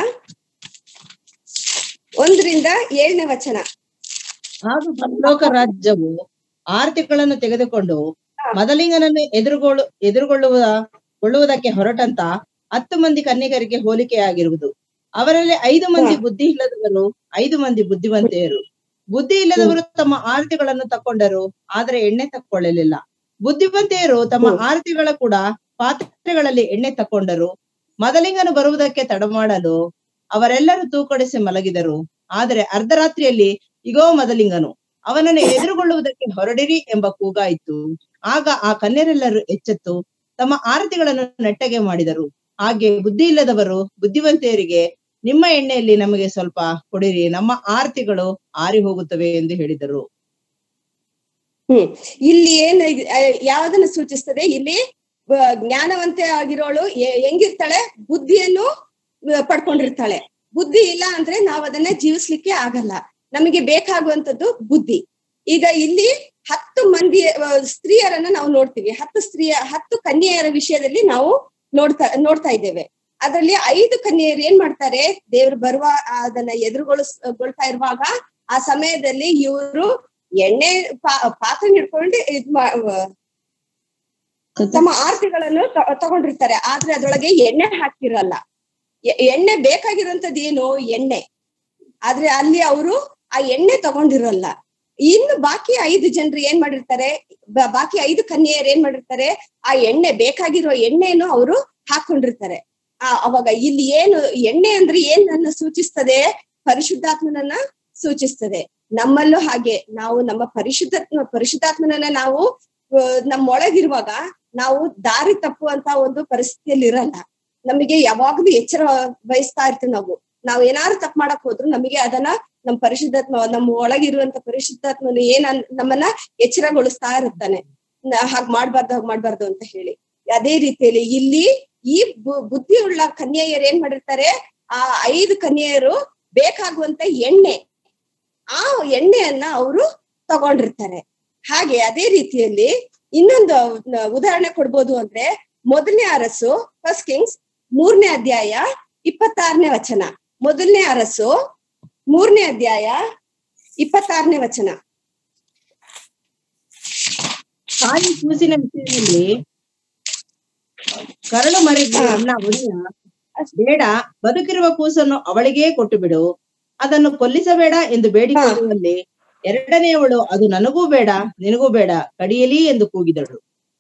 Speaker 5: ಒಂದರಿಂದ ಏಳನೇ ವಚನ
Speaker 4: ಆಗ ಪರಲೋಕ ರಾಜ್ಯವು ಆರ್ತಿಗಳನ್ನು ತೆಗೆದುಕೊಂಡು ಮದಲಿಂಗನನ್ನು ಎದುರುಗೊಳ್ಳು ಎದುರುಗೊಳ್ಳುವ ಕೊಳ್ಳುವುದಕ್ಕೆ ಹೊರಟಂತ ಹತ್ತು ಮಂದಿ ಕನ್ಯಕರಿಗೆ ಹೋಲಿಕೆಯಾಗಿರುವುದು ಅವರಲ್ಲಿ ಐದು ಮಂದಿ ಬುದ್ಧಿ ಇಲ್ಲದವರು ಐದು ಮಂದಿ ಬುದ್ಧಿವಂತೆಯರು ಬುದ್ಧಿ ಇಲ್ಲದವರು ತಮ್ಮ ಆರತಿಗಳನ್ನು ತಕ್ಕೊಂಡರು ಆದ್ರೆ ಎಣ್ಣೆ ತಕ್ಕೊಳ್ಳಲಿಲ್ಲ ಬುದ್ಧಿವಂತೆಯರು ತಮ್ಮ
Speaker 5: ಹ್ಮ್.
Speaker 4: ಆರತಿಗಳ ಕೂಡ ಪಾತ್ರೆಗಳಲ್ಲಿ ಎಣ್ಣೆ ತಕ್ಕೊಂಡರು ಮದಲಿಂಗನು ಬರುವುದಕ್ಕೆ ತಡಮಾಡಲು ಅವರೆಲ್ಲರೂ ತೂಕಡಿಸಿ ಮಲಗಿದರು ಆದರೆ ಅರ್ಧರಾತ್ರಿಯಲ್ಲಿ ಇಗೋ ಮದಲಿಂಗನು ಅವನನ್ನು ಎದುರುಗೊಳ್ಳುವುದಕ್ಕೆ ಹೊರಡಿರಿ ಎಂಬ ಕೂಗಾಯಿತು ಆಗ ಆ ಕನ್ಯರೆಲ್ಲರೂ ಎಚ್ಚೆತ್ತು ತಮ್ಮ ಆರತಿಗಳನ್ನು ನೆಟ್ಟಗೆ ಮಾಡಿದರು ಹಾಗೆ ಬುದ್ಧಿ ಇಲ್ಲದವರು ಬುದ್ಧಿವಂತೆಯರಿಗೆ ನಿಮ್ಮ ಎಣ್ಣೆಯಲ್ಲಿ ನಮಗೆ ಸ್ವಲ್ಪ ಕೊಡಿರಿ ನಮ್ಮ ಆರತಿಗಳು ಆರಿ ಹೋಗುತ್ತವೆ ಎಂದು ಹೇಳಿದರು
Speaker 5: ಹ್ಮ್ ಇಲ್ಲಿ ಏನ್ ಯಾವ್ದನ್ನ ಸೂಚಿಸ್ತದೆ ಇಲ್ಲಿ ಬ- ಜ್ಞಾನವಂತೆ ಆಗಿರೋಳು ಎ- ಹೆಂಗಿರ್ತಾಳೆ ಬುದ್ಧಿಯನ್ನು ಆ, ಪಡ್ಕೊಂಡಿರ್ತಾಳೆ ಬುದ್ಧಿ ಇಲ್ಲ ಅಂದ್ರೆ ನಾವ್ ಅದನ್ನ ಜೀವಿಸ್ಲಿಕ್ಕೆ ಆಗಲ್ಲ ನಮಗೆ ಬೇಕಾಗುವಂತದ್ದು ಬುದ್ಧಿ ಈಗ ಇಲ್ಲಿ ಹತ್ತು ಮಂದಿ ಆ, ಸ್ತ್ರೀಯರನ್ನ ನಾವು ನೋಡ್ತೀವಿ ಹತ್ತು ಸ್ತ್ರೀಯ ಹತ್ತು ಕನ್ಯೆಯರ ವಿಷಯದಲ್ಲಿ ನಾವು ನೋಡ್ತಾ ನೋಡ್ತಾ ಇದ್ದೇವೆ ಅದರಲ್ಲಿ ಐದು ಕನ್ಯೆಯರು ಏನ್ ಮಾಡ್ತಾರೆ ದೇವ್ರು ಬರುವ ಅದನ್ನ ಎದುರುಗೊಳಿಸ್ಗೊಳ್ತಾ ಇರುವಾಗ ಆ ಸಮಯದಲ್ಲಿ ಇವರು ಎಣ್ಣೆ ಪಾ- ಪಾತ್ರೆ ಹಿಡ್ಕೊಂಡು ಇದ್ ಮಾ- ತಮ್ಮ ಆರತಿಗಳನ್ನು ತ- ತಗೊಂಡಿರ್ತಾರೆ ಆದ್ರೆ ಅದ್ರೊಳಗೆ ಎಣ್ಣೆ ಹಾಕಿರಲ್ಲ ಎ- ಎಣ್ಣೆ ಬೇಕಾಗಿರುವಂತದ್ದು ಏನು ಎಣ್ಣೆ ಆದ್ರೆ ಅಲ್ಲಿ ಅವರು ಆ ಎಣ್ಣೆ ತಗೊಂಡಿರಲ್ಲ ಇನ್ನು ಬಾಕಿ ಐದು ಜನರು ಏನ್ ಮಾಡಿರ್ತಾರೆ ಬ- ಬಾಕಿ ಐದು ಕನ್ಯೆಯರು ಏನ್ ಮಾಡಿರ್ತಾರೆ ಆ ಎಣ್ಣೆ ಬೇಕಾಗಿರೋ ಎಣ್ಣೆಯನ್ನು ಅವರು ಹಾಕೊಂಡಿರ್ತಾರೆ ಆ ಅವಾಗ ಇಲ್ಲಿ ಏನು ಎಣ್ಣೆ ಅಂದ್ರೆ ಏನನ್ನ ಸೂಚಿಸ್ತದೆ ಪರಿಶುದ್ಧಾತ್ಮನನ್ನ ಸೂಚಿಸ್ತದೆ ನಮ್ಮಲ್ಲೂ ಹಾಗೆ ನಾವು ನಮ್ಮ ಪರಿಶುದ್ಧ ಪರಿಶುದ್ಧಾತ್ಮನನ್ನ ನಾವು ಆ, ನಮ್ಮೊಳಗಿರುವಾಗ ನಾವು ದಾರಿ ತಪ್ಪುವಂತ ಒಂದು ಪರಿಸ್ಥಿತಿಯಲ್ಲಿ ಇರಲ್ಲ ನಮಗೆ ಯಾವಾಗ್ಲೂ ಎಚ್ಚರ ವಹಿಸ್ತಾ ಇರ್ತೀವಿ ನಾವು ನಾವ್ ಏನಾದ್ರು ತಪ್ಪು ಮಾಡಕ್ ಹೋದ್ರು ನಮಗೆ ಅದನ್ನ ನಮ್ ಪರಿಶುದ್ಧಾತ್ಮ ನಮ್ಮ ಒಳಗಿರುವಂತ ಪರಿಶುದ್ಧಾತ್ಮನು ಏನ್ ಅನ್- ನಮ್ಮನ್ನ ಎಚ್ಚರಗೊಳಿಸ್ತಾ ಇರುತ್ತಾನೆ ನ- ಹಾಗ್ ಮಾಡ್ಬಾರ್ದು ಹಾಗ್ ಮಾಡ್ಬಾರ್ದು ಅಂತ ಹೇಳಿ ಅದೇ ರೀತಿಯಲ್ಲಿ ಇಲ್ಲಿ ಈ ಬು- ಬುದ್ಧಿಯುಳ್ಳ ಕನ್ಯೆಯರು ಏನ್ ಮಾಡಿರ್ತಾರೆ ಆ ಐದು ಕನ್ಯೆಯರು ಬೇಕಾಗುವಂತ ಎಣ್ಣೆ ಆ ಎಣ್ಣೆಯನ್ನ ಅವರು ತಗೊಂಡಿರ್ತಾರೆ ಹಾಗೆ ಅದೇ ರೀತಿಯಲ್ಲಿ ಇನ್ನೊಂದು ನ- ಉದಾಹರಣೆ ಕೊಡ್ಬೋದು ಅಂದ್ರೆ ಮೊದಲನೇ ಅರಸು ಫಸ್ಟ್ ಕಿಂಗ್ಸ್ ಮೂರನೇ ಅಧ್ಯಾಯ ಇಪ್ಪತ್ತಾರನೇ ವಚನ ಮೊದಲನೇ ಅರಸು ಮೂರನೇ ಅಧ್ಯಾಯ ಇಪ್ಪತ್ತಾರನೇ ವಚನ
Speaker 4: ತಾಯಿ ಕೂಸಿನ ವಿಷಯದಲ್ಲಿ ಕರಳು ಮರಿಗೆ ಅನ್ನ ಒಡೆಯ ಬೇಡ ಬದುಕಿರುವ ಕೂಸನ್ನು ಅವಳಿಗೇ ಕೊಟ್ಟು ಬಿಡು ಅದನ್ನು ಕೊಲ್ಲಿಸಬೇಡ ಎಂದು ಬೇಡಿಕೊಳ್ಳುವಲ್ಲಿ ಎರಡನೆಯವಳು ಅದು ನನಗೂ ಬೇಡ ನಿನಗೂ ಬೇಡ ಕಡಿಯಲಿ ಎಂದು ಕೂಗಿದಳು